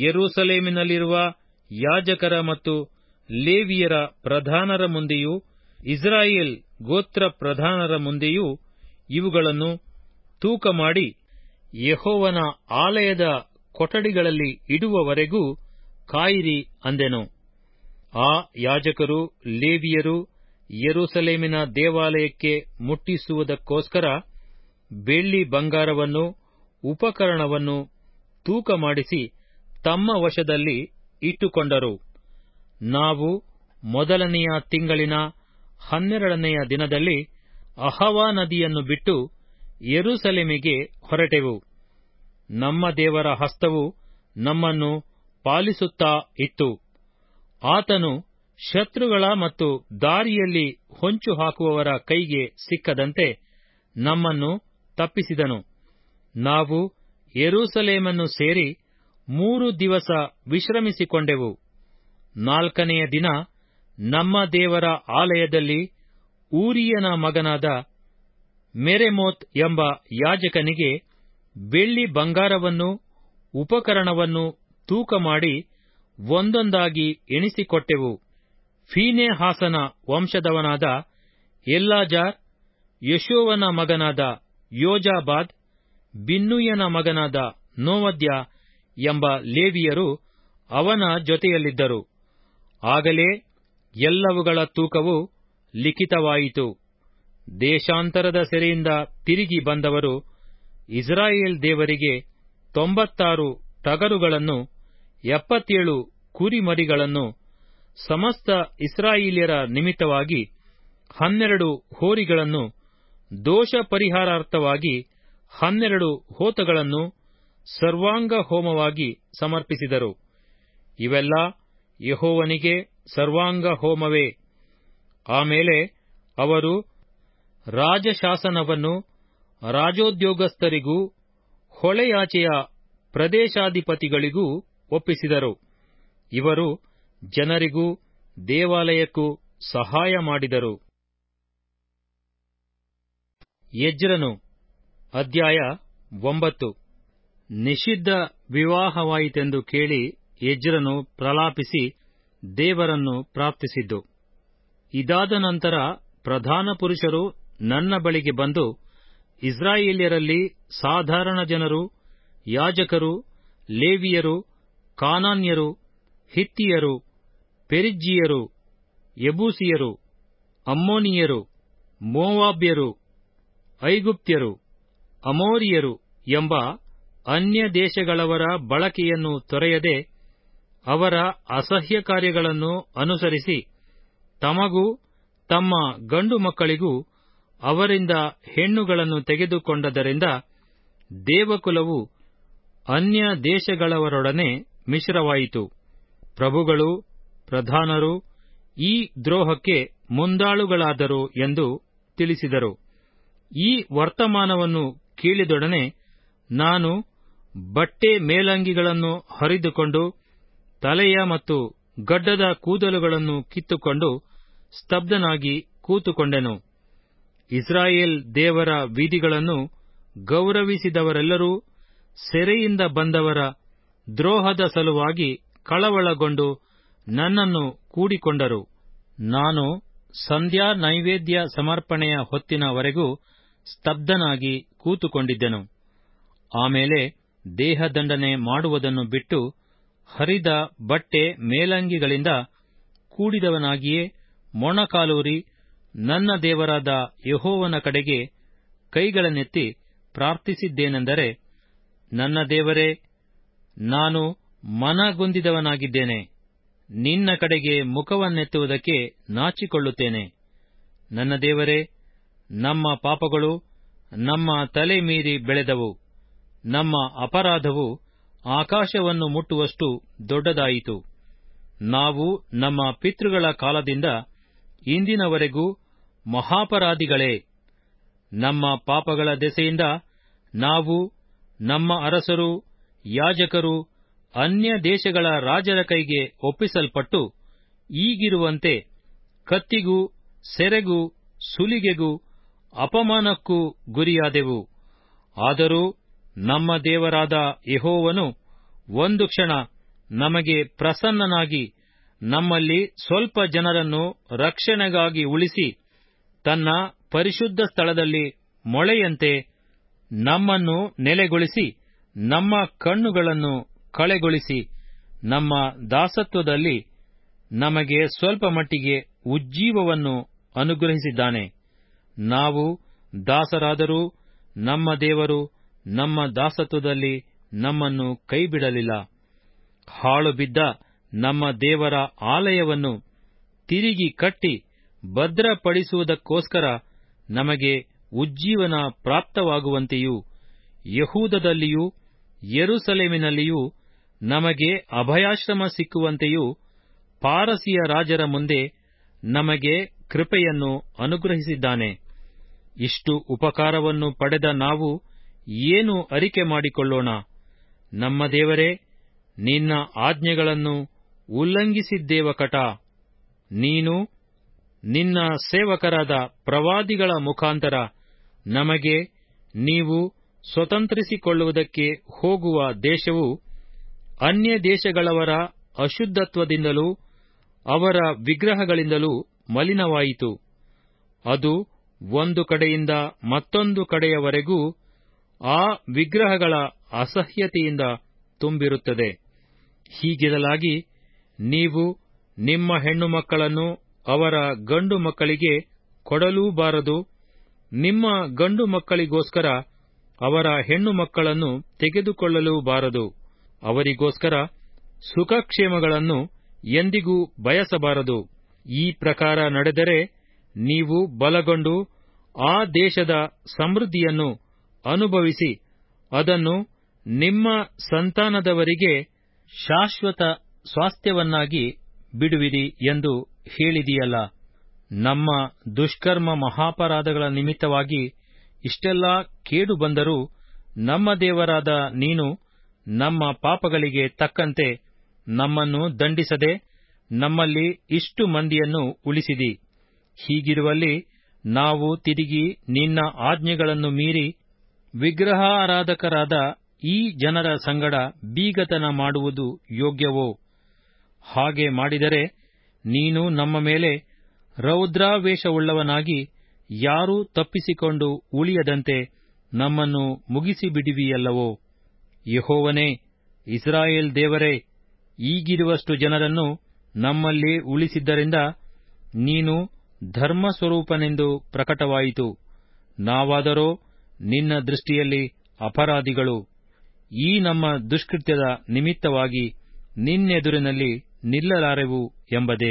ಯೆರೂಸಲೇಮಿನಲ್ಲಿರುವ ಯಾಜಕರ ಮತ್ತು ಲೇವಿಯರ ಪ್ರಧಾನರ ಮುಂದೆಯೂ ಇಸ್ರಾಯೇಲ್ ಗೋತ್ರ ಪ್ರಧಾನರ ಮುಂದೆಯೂ ಇವುಗಳನ್ನು ತೂಕ ಮಾಡಿ ಯೆಹೋವನ ಆಲಯದ ಕೊಠಡಿಗಳಲ್ಲಿ ಇಡುವವರೆಗೂ ಕಾಯಿರಿ ಅಂದೆನು ಆ ಯಾಜಕರು ಲೇವಿಯರು ಯೆರೂಸಲೇಮಿನ ದೇವಾಲಯಕ್ಕೆ ಮುಟ್ಟಿಸುವುದಕ್ಕೋಸ್ಕರ ಬೆಳ್ಳಿ ಬಂಗಾರವನ್ನು ಉಪಕರಣವನ್ನು ತೂಕ ಮಾಡಿಸಿ ತಮ್ಮ ವಶದಲ್ಲಿ ಇಟ್ಟುಕೊಂಡರು ನಾವು ಮೊದಲನೆಯ ತಿಂಗಳಿನ ಹನ್ನೆರಡನೆಯ ದಿನದಲ್ಲಿ ಅಹವಾ ನದಿಯನ್ನು ಬಿಟ್ಟು ಯೆರೂಸಲೇಮಿಗೆ ಹೊರಟೆವು ನಮ್ಮ ದೇವರ ಹಸ್ತವು ನಮ್ಮನ್ನು ಪಾಲಿಸುತ್ತಾ ಇತ್ತು ಆತನು ಶತ್ರುಗಳ ಮತ್ತು ದಾರಿಯಲ್ಲಿ ಹೊಂಚು ಹಾಕುವವರ ಕೈಗೆ ಸಿಕ್ಕದಂತೆ ನಮ್ಮನ್ನು ತಪ್ಪಿಸಿದನು ನಾವು ಯೆರೂಸಲೇಮನ್ನು ಸೇರಿ ಮೂರು ದಿವಸ ವಿಶ್ರಮಿಸಿಕೊಂಡೆವು ನಾಲ್ಕನೆಯ ದಿನ ನಮ್ಮ ದೇವರ ಆಲಯದಲ್ಲಿ ಊರಿಯನ ಮಗನಾದ ಮೆರೆಮೋತ್ ಎಂಬ ಯಾಜಕನಿಗೆ ಬೆಳ್ಳಿ ಬಂಗಾರವನ್ನು ಉಪಕರಣವನ್ನು ತೂಕ ಮಾಡಿ ಒಂದೊಂದಾಗಿ ಎಣಿಸಿಕೊಟ್ಟೆವು ಫೀನೆಹಾಸನ ವಂಶದವನಾದ ಎಲ್ಲಾಜಾರ್ ಯಶೋವನ ಮಗನಾದ ಯೋಜಾಬಾದ್ ಬಿನ್ನೂಯನ ಮಗನಾದ ನೋವದ್ಯ ಎಂಬ ಲೇವಿಯರು ಅವನ ಜೊತೆಯಲ್ಲಿದ್ದರು ಆಗಲೇ ಎಲ್ಲವುಗಳ ತೂಕವು ಲಿಖಿತವಾಯಿತು ದೇಶಾಂತರದ ಸೆರೆಯಿಂದ ತಿರುಗಿ ಬಂದವರು ಇಸ್ರಾಯೇಲ್ ದೇವರಿಗೆ ತೊಂಬತ್ತಾರು ಟಗರುಗಳನ್ನು ಎಪ್ಪತ್ತೇಳು ಕುರಿಮರಿಗಳನ್ನು ಸಮಸ್ತ ಇಸ್ರಾಯೇಲ್ಯರ ನಿಮಿತ್ತವಾಗಿ ಹನ್ನೆರಡು ಹೋರಿಗಳನ್ನು ದೋಷ ಪರಿಹಾರಾರ್ಥವಾಗಿ ಹನ್ನೆರಡು ಹೋತಗಳನ್ನು ಸರ್ವಾಂಗ ಹೋಮವಾಗಿ ಸಮರ್ಪಿಸಿದರು ಇವೆಲ್ಲ ಯೆಹೋವನಿಗೆ ಸರ್ವಾಂಗ ಹೋಮವೇ ಆಮೇಲೆ ಅವರು ರಾಜಶಾಸನವನ್ನು ರಾಜೋದ್ಯೋಗಸ್ಥರಿಗೂ ಹೊಳೆಯಾಚೆಯ ಪ್ರದೇಶಾಧಿಪತಿಗಳಿಗೂ ಒಪ್ಪಿಸಿದರು ಇವರು ಜನರಿಗೂ ದೇವಾಲಯಕ್ಕೂ ಸಹಾಯ ಮಾಡಿದರು ಎಜ್ರನು ಅಧ್ಯಾಯ ಒಂಬತ್ತು ನಿಷಿದ್ಧ ವಿವಾಹವಾಯಿತೆಂದು ಕೇಳಿ ಎಜ್ರನು ಪ್ರಲಾಪಿಸಿ ದೇವರನ್ನು ಪ್ರಾರ್ಥಿಸಿದ್ದು ಇದಾದ ನಂತರ ಪ್ರಧಾನ ಪುರುಷರು ನನ್ನ ಬಳಿಗೆ ಬಂದು ಇಸ್ರಾಯೇಲ್ಯರಲ್ಲಿ ಸಾಧಾರಣ ಜನರು ಯಾಜಕರು ಲೇವಿಯರು ಕಾನಾನ್ಯರು ಹಿತ್ತಿಯರು ಪೆರಿಜ್ಜಿಯರು ಯಬೂಸಿಯರು ಅಮ್ಮೋನಿಯರು ಮೋವಾಬ್ಯರು ಐಗುಪ್ತ್ಯರು ಅಮೋರಿಯರು ಎಂಬ ಅನ್ಯ ದೇಶಗಳವರ ಬಳಕೆಯನ್ನು ತೊರೆಯದೆ ಅವರ ಅಸಹ್ಯ ಕಾರ್ಯಗಳನ್ನು ಅನುಸರಿಸಿ ತಮಗೂ ತಮ್ಮ ಗಂಡು ಮಕ್ಕಳಿಗೂ ಅವರಿಂದ ಹೆಣ್ಣುಗಳನ್ನು ತೆಗೆದುಕೊಂಡದರಿಂದ ದೇವಕುಲವು ಅನ್ಯ ದೇಶಗಳವರೊಡನೆ ಮಿಶ್ರವಾಯಿತು ಪ್ರಭುಗಳು ಪ್ರಧಾನರು ಈ ದ್ರೋಹಕ್ಕೆ ಮುಂದಾಳುಗಳಾದರು ಎಂದು ತಿಳಿಸಿದರು ಈ ವರ್ತಮಾನವನ್ನು ಕೇಳಿದೊಡನೆ ನಾನು ಬಟ್ಟೆ ಮೇಲಂಗಿಗಳನ್ನು ಹರಿದುಕೊಂಡು ತಲೆಯ ಮತ್ತು ಗಡ್ಡದ ಕೂದಲುಗಳನ್ನು ಕಿತ್ತುಕೊಂಡು ಸ್ತಬ್ಧನಾಗಿ ಕೂತುಕೊಂಡೆನು ಇಸ್ರಾಯೇಲ್ ದೇವರ ವಿಧಿಗಳನ್ನು ಗೌರವಿಸಿದವರೆಲ್ಲರೂ ಸೆರೆಯಿಂದ ಬಂದವರ ದ್ರೋಹದ ಸಲುವಾಗಿ ಕಳವಳಗೊಂಡು ನನ್ನನ್ನು ಕೂಡಿಕೊಂಡರು ನಾನು ಸಂಧ್ಯಾ ನೈವೇದ್ಯ ಸಮರ್ಪಣೆಯ ಹೊತ್ತಿನವರೆಗೂ ಸ್ತಬ್ಧನಾಗಿ ಕೂತುಕೊಂಡಿದ್ದೆನು ಆಮೇಲೆ ದೇಹದಂಡನೆ ಮಾಡುವುದನ್ನು ಬಿಟ್ಟು ಹರಿದ ಬಟ್ಟೆ ಮೇಲಂಗಿಗಳಿಂದ ಕೂಡಿದವನಾಗಿಯೇ ಮೊಣಕಾಲೂರಿ ನನ್ನ ದೇವರಾದ ಯೆಹೋವನ ಕಡೆಗೆ ಕೈಗಳನ್ನೆತ್ತಿ ಪ್ರಾರ್ಥಿಸಿದ್ದೇನೆಂದರೆ ನನ್ನ ದೇವರೇ ನಾನು ಮನಗುಂದಿದವನಾಗಿದ್ದೇನೆ ನಿನ್ನ ಕಡೆಗೆ ಮುಖವನ್ನೆತ್ತುವುದಕ್ಕೆ ನಾಚಿಕೊಳ್ಳುತ್ತೇನೆ ನನ್ನ ದೇವರೇ ನಮ್ಮ ಪಾಪಗಳು ನಮ್ಮ ತಲೆ ಮೀರಿ ಬೆಳೆದವು ನಮ್ಮ ಅಪರಾಧವು ಆಕಾಶವನ್ನು ಮುಟ್ಟುವಷ್ಟು ದೊಡ್ಡದಾಯಿತು ನಾವು ನಮ್ಮ ಪಿತೃಗಳ ಕಾಲದಿಂದ ಇಂದಿನವರೆಗೂ ಮಹಾಪರಾಧಿಗಳೇ ನಮ್ಮ ಪಾಪಗಳ ದೆಸೆಯಿಂದ ನಾವು ನಮ್ಮ ಅರಸರು ಯಾಜಕರು ಅನ್ಯ ದೇಶಗಳ ರಾಜರ ಕೈಗೆ ಒಪ್ಪಿಸಲ್ಪಟ್ಟು ಈಗಿರುವಂತೆ ಕತ್ತಿಗೂ ಸೆರೆಗೂ ಸುಲಿಗೆಗೂ ಅಪಮಾನಕ್ಕೂ ಗುರಿಯಾದೆವು ಆದರೂ ನಮ್ಮ ದೇವರಾದ ಯೆಹೋವನು ಒಂದು ಕ್ಷಣ ನಮಗೆ ಪ್ರಸನ್ನನಾಗಿ ನಮ್ಮಲ್ಲಿ ಸ್ವಲ್ಪ ಜನರನ್ನು ರಕ್ಷಣೆಗಾಗಿ ಉಳಿಸಿ ತನ್ನ ಪರಿಶುದ್ಧ ಸ್ಥಳದಲ್ಲಿ ಮೊಳೆಯಂತೆ ನಮ್ಮನ್ನು ನೆಲೆಗೊಳಿಸಿ ನಮ್ಮ ಕಣ್ಣುಗಳನ್ನು ಕಳೆಗೊಳಿಸಿ ನಮ್ಮ ದಾಸತ್ವದಲ್ಲಿ ನಮಗೆ ಸ್ವಲ್ಪ ಮಟ್ಟಿಗೆ ಉಜ್ಜೀವವನ್ನು ಅನುಗ್ರಹಿಸಿದ್ದಾನೆ ನಾವು ದಾಸರಾದರೂ ನಮ್ಮ ದೇವರು ನಮ್ಮ ದಾಸತ್ವದಲ್ಲಿ ನಮ್ಮನ್ನು ಕೈಬಿಡಲಿಲ್ಲ ಹಾಳು ಬಿದ್ದ ನಮ್ಮ ದೇವರ ಆಲಯವನ್ನು ತಿರುಗಿ ಕಟ್ಟಿ ಭದ್ರಪಡಿಸುವುದಕ್ಕೋಸ್ಕರ ನಮಗೆ ಉಜ್ಜೀವನ ಪ್ರಾಪ್ತವಾಗುವಂತೆಯೂ ಯಹೂದದಲ್ಲಿಯೂ ಯೆರೂಸಲೇಮಿನಲ್ಲಿಯೂ ನಮಗೆ ಅಭಯಾಶ್ರಮ ಸಿಕ್ಕುವಂತೆಯೂ ಪಾರಸಿಯ ರಾಜರ ಮುಂದೆ ನಮಗೆ ಕೃಪೆಯನ್ನು ಅನುಗ್ರಹಿಸಿದ್ದಾನೆ ಇಷ್ಟು ಉಪಕಾರವನ್ನು ಪಡೆದ ನಾವು ಏನು ಅರಿಕೆ ಮಾಡಿಕೊಳ್ಳೋಣ ನಮ್ಮ ದೇವರೇ ನಿನ್ನ ಆಜ್ಞೆಗಳನ್ನು ಉಲ್ಲಂಘಿಸಿದ್ದೇವ ಕಟ ನೀನು ನಿನ್ನ ಸೇವಕರಾದ ಪ್ರವಾದಿಗಳ ಮುಖಾಂತರ ನಮಗೆ ನೀವು ಸ್ವತಂತ್ರಿಸಿಕೊಳ್ಳುವುದಕ್ಕೆ ಹೋಗುವ ದೇಶವು ಅನ್ಯ ದೇಶಗಳವರ ಅಶುದ್ಧತ್ವದಿಂದಲೂ ಅವರ ವಿಗ್ರಹಗಳಿಂದಲೂ ಮಲಿನವಾಯಿತು ಅದು ಒಂದು ಕಡೆಯಿಂದ ಮತ್ತೊಂದು ಕಡೆಯವರೆಗೂ ಆ ವಿಗ್ರಹಗಳ ಅಸಹ್ಯತೆಯಿಂದ ತುಂಬಿರುತ್ತದೆ ಹೀಗಿರಲಾಗಿ ನೀವು ನಿಮ್ಮ ಹೆಣ್ಣು ಮಕ್ಕಳನ್ನು ಅವರ ಗಂಡು ಮಕ್ಕಳಿಗೆ ಕೊಡಲೂಬಾರದು ನಿಮ್ಮ ಗಂಡು ಮಕ್ಕಳಿಗೋಸ್ಕರ ಅವರ ಹೆಣ್ಣು ಮಕ್ಕಳನ್ನು ತೆಗೆದುಕೊಳ್ಳಲೂಬಾರದು ಅವರಿಗೋಸ್ಕರ ಸುಖಕ್ಷೇಮಗಳನ್ನು ಎಂದಿಗೂ ಬಯಸಬಾರದು ಈ ಪ್ರಕಾರ ನಡೆದರೆ ನೀವು ಬಲಗೊಂಡು ಆ ದೇಶದ ಸಮೃದ್ಧಿಯನ್ನು ಅನುಭವಿಸಿ ಅದನ್ನು ನಿಮ್ಮ ಸಂತಾನದವರಿಗೆ ಶಾಶ್ವತ ಸ್ವಾಸ್ಥ್ಯವನ್ನಾಗಿ ಬಿಡುವಿರಿ ಎಂದು ಹೇಳಿದೆಯಲ್ಲ ನಮ್ಮ ದುಷ್ಕರ್ಮ ಮಹಾಪರಾಧಗಳ ನಿಮಿತ್ತವಾಗಿ ಇಷ್ಟೆಲ್ಲಾ ಕೇಡು ಬಂದರೂ ನಮ್ಮ ದೇವರಾದ ನೀನು ನಮ್ಮ ಪಾಪಗಳಿಗೆ ತಕ್ಕಂತೆ ನಮ್ಮನ್ನು ದಂಡಿಸದೆ ನಮ್ಮಲ್ಲಿ ಇಷ್ಟು ಮಂದಿಯನ್ನು ಉಳಿಸಿದಿ ಹೀಗಿರುವಲ್ಲಿ ನಾವು ತಿರುಗಿ ನಿನ್ನ ಆಜ್ಞೆಗಳನ್ನು ಮೀರಿ ವಿಗ್ರಹಾರಾಧಕರಾದ ಈ ಜನರ ಸಂಗಡ ಬೀಗತನ ಮಾಡುವುದು ಯೋಗ್ಯವೋ ಹಾಗೆ ಮಾಡಿದರೆ ನೀನು ನಮ್ಮ ಮೇಲೆ ರೌದ್ರಾವೇಶವುಳ್ಳವನಾಗಿ ಯಾರೂ ತಪ್ಪಿಸಿಕೊಂಡು ಉಳಿಯದಂತೆ ನಮ್ಮನ್ನು ಮುಗಿಸಿಬಿಡುವಿಯಲ್ಲವೋ ಯಹೋವನೇ ಇಸ್ರಾಯೇಲ್ ದೇವರೇ ಈಗಿರುವಷ್ಟು ಜನರನ್ನು ನಮ್ಮಲ್ಲಿ ಉಳಿಸಿದ್ದರಿಂದ ನೀನು ಧರ್ಮಸ್ವರೂಪನೆಂದು ಪ್ರಕಟವಾಯಿತು ನಾವಾದರೋ ನಿನ್ನ ದೃಷ್ಟಿಯಲ್ಲಿ ಅಪರಾಧಿಗಳು ಈ ನಮ್ಮ ದುಷ್ಕೃತ್ಯದ ನಿಮಿತ್ತವಾಗಿ ನಿನ್ನೆದುರಿನಲ್ಲಿ ನಿಲ್ಲಲಾರೆವು ಎಂಬುದೇ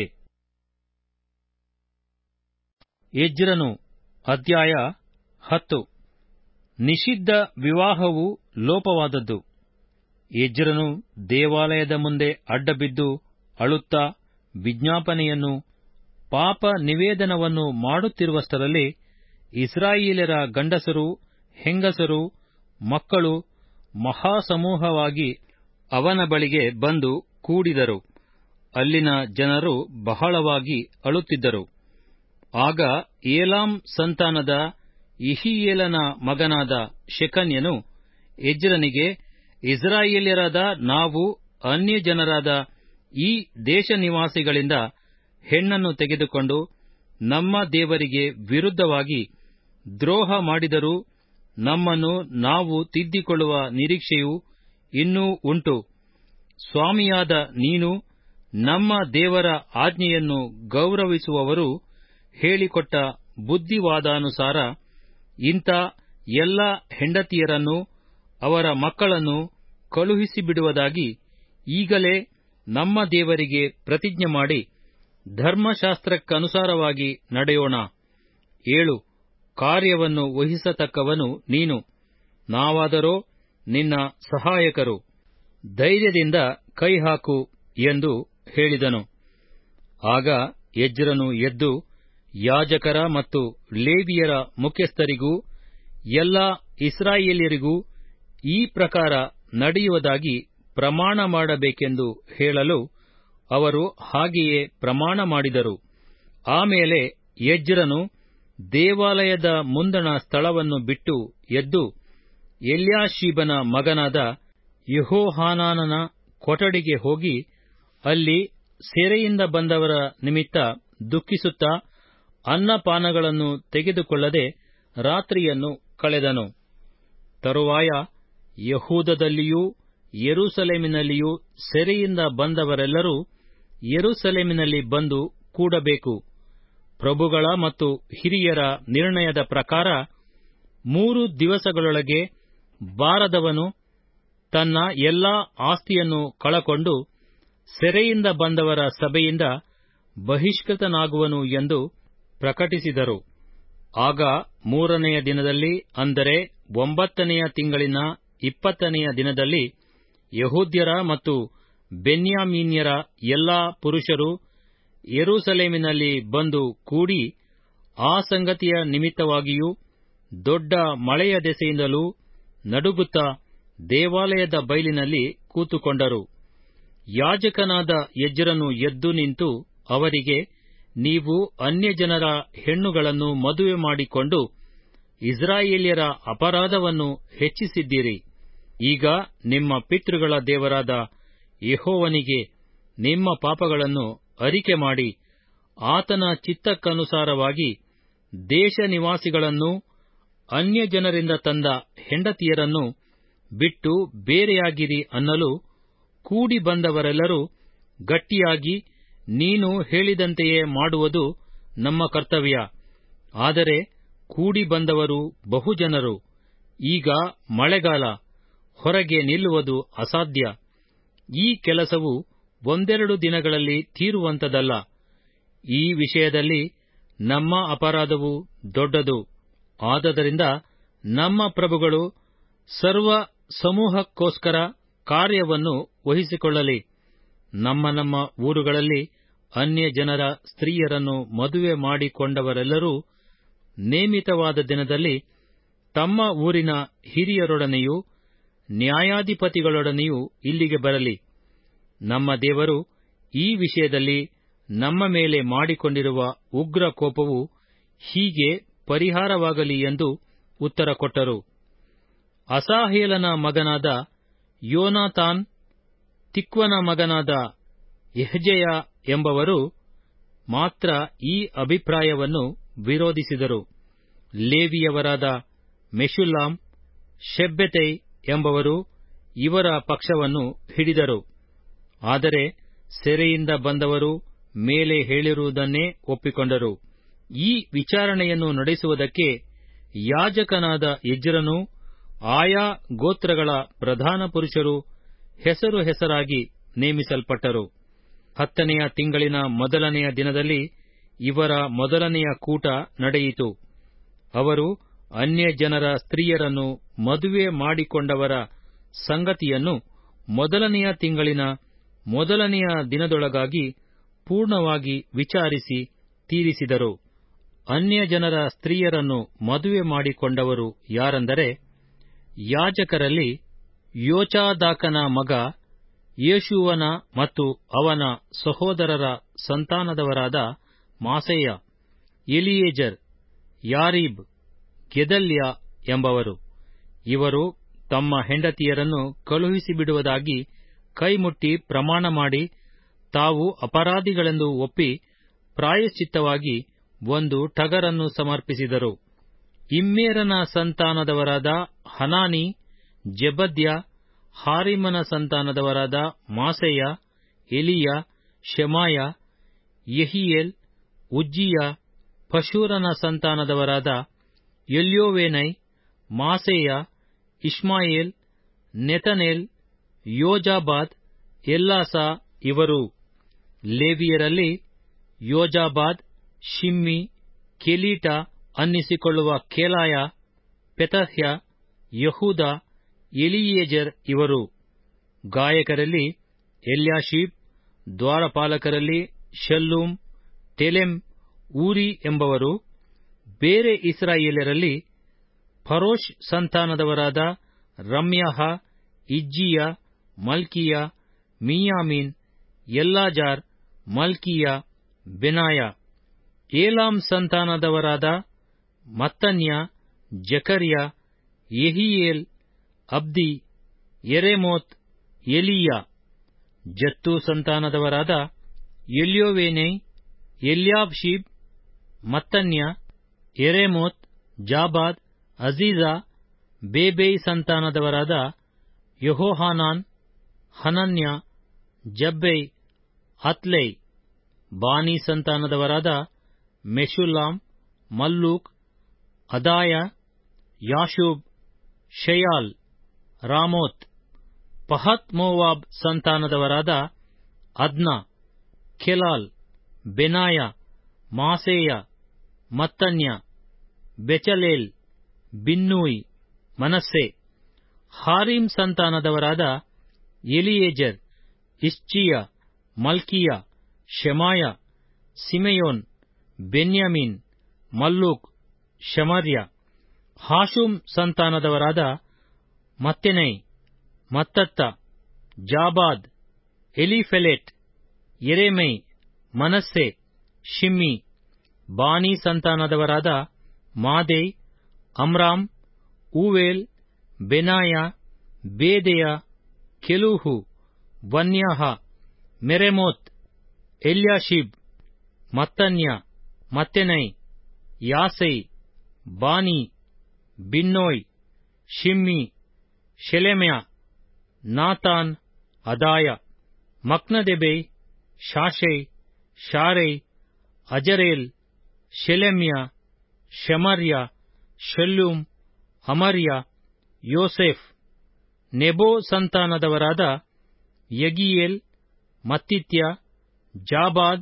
ಎಜ್ರನು ಅಧ್ಯಾಯ ಹತ್ತು ನಿಷಿದ್ಧ ವಿವಾಹವು ಲೋಪವಾದದ್ದು ಎಜ್ರನು ದೇವಾಲಯದ ಮುಂದೆ ಅಡ್ಡಬಿದ್ದು ಅಳುತ್ತಾ ವಿಜ್ಞಾಪನೆಯನ್ನು ಪಾಪ ನಿವೇದನವನ್ನು ಮಾಡುತ್ತಿರುವಷ್ಟರಲ್ಲಿ ಇಸ್ರಾಯೇಲರ ಗಂಡಸರು ಹೆಂಗಸರು ಮಕ್ಕಳು ಮಹಾಸಮೂಹವಾಗಿ ಅವನ ಬಳಿಗೆ ಬಂದು ಕೂಡಿದರು ಅಲ್ಲಿನ ಜನರು ಬಹಳವಾಗಿ ಅಳುತ್ತಿದ್ದರು ಆಗ ಏಲಾಂ ಸಂತಾನದ ಇಹಿಯೇಲನ ಮಗನಾದ ಶೆಕನ್ಯನು ಎಜ್ರನಿಗೆ ಇಸ್ರಾಯೇಲ್ಯರಾದ ನಾವು ಅನ್ಯಜನರಾದ ಈ ದೇಶ ನಿವಾಸಿಗಳಿಂದ ಹೆಣ್ಣನ್ನು ತೆಗೆದುಕೊಂಡು ನಮ್ಮ ದೇವರಿಗೆ ವಿರುದ್ಧವಾಗಿ ದ್ರೋಹ ಮಾಡಿದರೂ ನಮ್ಮನ್ನು ನಾವು ತಿದ್ದಿಕೊಳ್ಳುವ ನಿರೀಕ್ಷೆಯು ಇನ್ನೂ ಉಂಟು ಸ್ವಾಮಿಯಾದ ನೀನು ನಮ್ಮ ದೇವರ ಆಜ್ಞೆಯನ್ನು ಗೌರವಿಸುವವರು ಹೇಳಿಕೊಟ್ಟ ಬುದ್ಧಿವಾದಾನುಸಾರ ಇಂಥ ಎಲ್ಲ ಹೆಂಡತಿಯರನ್ನು ಅವರ ಮಕ್ಕಳನ್ನು ಕಳುಹಿಸಿಬಿಡುವುದಾಗಿ ಈಗಲೇ ನಮ್ಮ ದೇವರಿಗೆ ಪ್ರತಿಜ್ಞೆ ಮಾಡಿ ಧರ್ಮಶಾಸ್ತ್ರಕ್ಕನುಸಾರವಾಗಿ ನಡೆಯೋಣ ಏಳು ಕಾರ್ಯವನ್ನು ವಹಿಸತಕ್ಕವನು ನೀನು ನಾವಾದರೋ ನಿನ್ನ ಸಹಾಯಕರು ಧೈರ್ಯದಿಂದ ಕೈಹಾಕು ಎಂದು ಹೇಳಿದನು ಆಗ ಎಜ್ರನು ಎದ್ದು ಯಾಜಕರ ಮತ್ತು ಲೇವಿಯರ ಮುಖ್ಯಸ್ಥರಿಗೂ ಎಲ್ಲ ಇಸ್ರಾಯೇಲ್ಯರಿಗೂ ಈ ಪ್ರಕಾರ ನಡೆಯುವುದಾಗಿ ಪ್ರಮಾಣ ಮಾಡಬೇಕೆಂದು ಹೇಳಲು ಅವರು ಹಾಗೆಯೇ ಪ್ರಮಾಣ ಮಾಡಿದರು ಆಮೇಲೆ ಎಜ್ರನು ದೇವಾಲಯದ ಮುಂದಣ ಸ್ಥಳವನ್ನು ಬಿಟ್ಟು ಎದ್ದು ಎಲ್ಯಾಷೀಬನ ಮಗನಾದ ಯೆಹೋಹಾನಾನನ ಕೊಠಡಿಗೆ ಹೋಗಿ ಅಲ್ಲಿ ಸೆರೆಯಿಂದ ಬಂದವರ ನಿಮಿತ್ತ ದುಃಖಿಸುತ್ತಾ ಅನ್ನಪಾನಗಳನ್ನು ತೆಗೆದುಕೊಳ್ಳದೆ ರಾತ್ರಿಯನ್ನು ಕಳೆದನು ತರುವಾಯ ಯಹೂದದಲ್ಲಿಯೂ ಯೆರೂಸಲೇಮಿನಲ್ಲಿಯೂ ಸೆರೆಯಿಂದ ಬಂದವರೆಲ್ಲರೂ ಯೆರೂಸಲೇಮಿನಲ್ಲಿ ಬಂದು ಕೂಡಬೇಕು ಪ್ರಭುಗಳ ಮತ್ತು ಹಿರಿಯರ ನಿರ್ಣಯದ ಪ್ರಕಾರ ಮೂರು ದಿವಸಗಳೊಳಗೆ ಬಾರದವನು ತನ್ನ ಎಲ್ಲಾ ಆಸ್ತಿಯನ್ನು ಕಳಕೊಂಡು ಸೆರೆಯಿಂದ ಬಂದವರ ಸಭೆಯಿಂದ ಬಹಿಷ್ಕೃತನಾಗುವನು ಎಂದು ಪ್ರಕಟಿಸಿದರು ಆಗ ಮೂರನೆಯ ದಿನದಲ್ಲಿ ಅಂದರೆ ಒಂಬತ್ತನೆಯ ತಿಂಗಳಿನ ಇಪ್ಪತ್ತನೆಯ ದಿನದಲ್ಲಿ ಯಹೂದ್ಯರ ಮತ್ತು ಬೆನ್ಯಾಮೀನ್ಯರ ಎಲ್ಲಾ ಪುರುಷರು ಯೆರೂಸಲೇಮಿನಲ್ಲಿ ಬಂದು ಕೂಡಿ ಆ ಸಂಗತಿಯ ನಿಮಿತ್ತವಾಗಿಯೂ ದೊಡ್ಡ ಮಳೆಯ ದೆಸೆಯಿಂದಲೂ ನಡುಗುತ್ತಾ ದೇವಾಲಯದ ಬೈಲಿನಲ್ಲಿ ಕೂತುಕೊಂಡರು ಯಾಜಕನಾದ ಎಜ್ರನು ಎದ್ದು ನಿಂತು ಅವರಿಗೆ ನೀವು ಅನ್ಯಜನರ ಹೆಣ್ಣುಗಳನ್ನು ಮದುವೆ ಮಾಡಿಕೊಂಡು ಇಸ್ರಾಯೇಲ್ಯರ ಅಪರಾಧವನ್ನು ಹೆಚ್ಚಿಸಿದ್ದೀರಿ ಈಗ ನಿಮ್ಮ ಪಿತೃಗಳ ದೇವರಾದ ಯೆಹೋವನಿಗೆ ನಿಮ್ಮ ಪಾಪಗಳನ್ನು ಅರಿಕೆ ಮಾಡಿ ಆತನ ಚಿತ್ತಕ್ಕನುಸಾರವಾಗಿ ದೇಶ ನಿವಾಸಿಗಳನ್ನೂ ಅನ್ಯಜನರಿಂದ ತಂದ ಹೆಂಡತಿಯರನ್ನು ಬಿಟ್ಟು ಬೇರೆಯಾಗಿರಿ ಅನ್ನಲು ಕೂಡಿ ಬಂದವರೆಲ್ಲರೂ ಗಟ್ಟಿಯಾಗಿ ನೀನು ಹೇಳಿದಂತೆಯೇ ಮಾಡುವುದು ನಮ್ಮ ಕರ್ತವ್ಯ ಆದರೆ ಕೂಡಿ ಬಂದವರು ಬಹುಜನರು ಈಗ ಮಳೆಗಾಲ ಹೊರಗೆ ನಿಲ್ಲುವುದು ಅಸಾಧ್ಯ ಈ ಕೆಲಸವು ಒಂದೆರಡು ದಿನಗಳಲ್ಲಿ ತೀರುವಂತದಲ್ಲ ಈ ವಿಷಯದಲ್ಲಿ ನಮ್ಮ ಅಪರಾಧವು ದೊಡ್ಡದು ಆದದರಿಂದ ನಮ್ಮ ಪ್ರಭುಗಳು ಸರ್ವ ಸಮೂಹಕ್ಕೋಸ್ಕರ ಕಾರ್ಯವನ್ನು ವಹಿಸಿಕೊಳ್ಳಲಿ ನಮ್ಮ ನಮ್ಮ ಊರುಗಳಲ್ಲಿ ಅನ್ಯ ಜನರ ಸ್ತ್ರೀಯರನ್ನು ಮದುವೆ ಮಾಡಿಕೊಂಡವರೆಲ್ಲರೂ ನೇಮಿತವಾದ ದಿನದಲ್ಲಿ ತಮ್ಮ ಊರಿನ ಹಿರಿಯರೊಡನೆಯೂ ನ್ಯಾಯಾಧಿಪತಿಗಳೊಡನೆಯೂ ಇಲ್ಲಿಗೆ ಬರಲಿ ನಮ್ಮ ದೇವರು ಈ ವಿಷಯದಲ್ಲಿ ನಮ್ಮ ಮೇಲೆ ಮಾಡಿಕೊಂಡಿರುವ ಉಗ್ರ ಕೋಪವು ಹೀಗೆ ಪರಿಹಾರವಾಗಲಿ ಎಂದು ಉತ್ತರ ಕೊಟ್ಟರು ಅಸಾಹೇಲನ ಮಗನಾದ ಯೋನಾತಾನ್ ತಿಕ್ವನ ಮಗನಾದ ಯಹಜೆಯ ಎಂಬವರು ಮಾತ್ರ ಈ ಅಭಿಪ್ರಾಯವನ್ನು ವಿರೋಧಿಸಿದರು ಲೇವಿಯವರಾದ ಮೆಶುಲ್ಲಾಮ್ ಶೆಬ್ಬೆತೈ ಎಂಬವರು ಇವರ ಪಕ್ಷವನ್ನು ಹಿಡಿದರು ಆದರೆ ಸೆರೆಯಿಂದ ಬಂದವರು ಮೇಲೆ ಹೇಳಿರುವುದನ್ನೇ ಒಪ್ಪಿಕೊಂಡರು ಈ ವಿಚಾರಣೆಯನ್ನು ನಡೆಸುವುದಕ್ಕೆ ಯಾಜಕನಾದ ಎಜ್ರನೂ ಆಯಾ ಗೋತ್ರಗಳ ಪ್ರಧಾನ ಪುರುಷರು ಹೆಸರು ಹೆಸರಾಗಿ ನೇಮಿಸಲ್ಪಟ್ಟರು ಹತ್ತನೆಯ ತಿಂಗಳಿನ ಮೊದಲನೆಯ ದಿನದಲ್ಲಿ ಇವರ ಮೊದಲನೆಯ ಕೂಟ ನಡೆಯಿತು ಅವರು ಅನ್ಯ ಜನರ ಸ್ತ್ರೀಯರನ್ನು ಮದುವೆ ಮಾಡಿಕೊಂಡವರ ಸಂಗತಿಯನ್ನು ಮೊದಲನೆಯ ತಿಂಗಳಿನ ಮೊದಲನೆಯ ದಿನದೊಳಗಾಗಿ ಪೂರ್ಣವಾಗಿ ವಿಚಾರಿಸಿ ತೀರಿಸಿದರು ಅನ್ಯ ಜನರ ಸ್ತ್ರೀಯರನ್ನು ಮದುವೆ ಮಾಡಿಕೊಂಡವರು ಯಾರೆಂದರೆ ಯಾಜಕರಲ್ಲಿ ಯೋಚಾದಾಕನ ಮಗ ಯೇಷೂವನ ಮತ್ತು ಅವನ ಸಹೋದರರ ಸಂತಾನದವರಾದ ಮಾಸೇಯ ಎಲಿಯೇಜರ್ ಯಾರೀಬ್ ಗೆದಲ್ಯ ಎಂಬವರು ಇವರು ತಮ್ಮ ಹೆಂಡತಿಯರನ್ನು ಕಳುಹಿಸಿಬಿಡುವುದಾಗಿ ಕೈಮುಟ್ಟಿ ಪ್ರಮಾಣ ಮಾಡಿ ತಾವು ಅಪರಾಧಿಗಳೆಂದು ಒಪ್ಪಿ ಪ್ರಾಯಶ್ಚಿತ್ತವಾಗಿ ಒಂದು ಟಗರನ್ನು ಸಮರ್ಪಿಸಿದರು ಇಮ್ಮೇರನ ಸಂತಾನದವರಾದ ಹನಾನಿ ಜೆಬದ್ಯ ಹಾರಿಮನ ಸಂತಾನದವರಾದ Maaseiah Elijah Shemaiah Jehiel Uzziah ಪಶೂರನ ಸಂತಾನದವರಾದ Elioenai Maaseiah Ishmael Nethanel Jozabad Elasah ಇವರು ಲೇವಿಯರಲ್ಲಿ ಯೋಜಾಬಾದ್ ಶಿಮ್ಮಿ ಕೆಲೀಟ ಅನ್ನಿಸಿಕೊಳ್ಳುವ ಕೇಲಾಯ ಪೆತಹ್ಯ ಯಹೂದ ಎಲಿಯೇಜರ್ ಇವರು ಗಾಯಕರಲ್ಲಿ ಎಲ್ಯಾಶೀಬ್ ದ್ವಾರಪಾಲಕರಲ್ಲಿ ಶಲ್ಲೂಮ್ ಟೆಲೆಮ್ ಊರಿ ಎಂಬವರು ಬೇರೆ ಇಸ್ರಾಯೇಲರಲ್ಲಿ ಫರೋಷ್ ಸಂತಾನದವರಾದ ರಮ್ಯಾಹ ಇಜ್ಜೀಯ ಮಲ್ಕೀಯ ಮೀಯಾಮೀನ್ ಎಲ್ಲಾಜಾರ್ ಮಲ್ಕೀಯ ಬೆನಾಯ ಏಲಾಮ್ ಸಂತಾನದವರಾದ Mattaniah Zechariah Jehiel Abdi Jeremoth Elijah Zattu ಸಂತಾನದವರಾದ Elioenai Eliashib Mattaniah Jeremoth Zabad Aziza Bebai ಸಂತಾನದವರಾದ Jehohanan Hananiah Zabbai Athlai Bani ಸಂತಾನದವರಾದ Meshullam Malluch Adaiah Jashub Sheal Ramoth Pahath Moab ಸಂತಾನದವರಾದ Adna Chelal Benaiah Maaseiah Mattaniah Bezalel Binnui Manasseh Harim ಸಂತಾನದವರಾದ Eliezer Isshijah Malchijah Shemaiah Shimeon Benjamin Malluch Shemariah Hashum ಸಂತಾನದವರಾದ Mattenai Mattattah Zabad ಎಲಿಫೆಲೆಟ್ ಎರೆಮೈ Manasseh Shimei Bani ಸಂತಾನದವರಾದ Maadai Amram Uel Benaiah Bedeiah Cheluhi Vaniah Meremoth Eliashib Mattaniah Mattenai Jaasu Bani Binnui Shimei Shelemiah Nathan Adaiah Machnadebai Shashai Sharai Azarel Shelemiah Shemariah Shallum Amariah Joseph Nebo ಸಂತಾನದವರಾದ Jeiel Mattithiah Zabad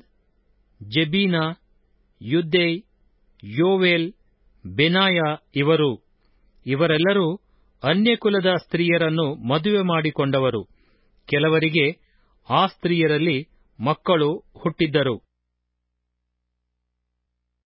Zebina Jaddai Joel Benaiah ಇವರು ಇವರೆಲ್ಲರೂ ಅನ್ಯಕುಲದ ಸ್ತ್ರೀಯರನ್ನು ಮದುವೆ ಮಾಡಿಕೊಂಡವರು ಕೆಲವರಿಗೆ ಆ ಸ್ತ್ರೀಯರಲ್ಲಿ ಮಕ್ಕಳು ಹುಟ್ಟಿದ್ದರು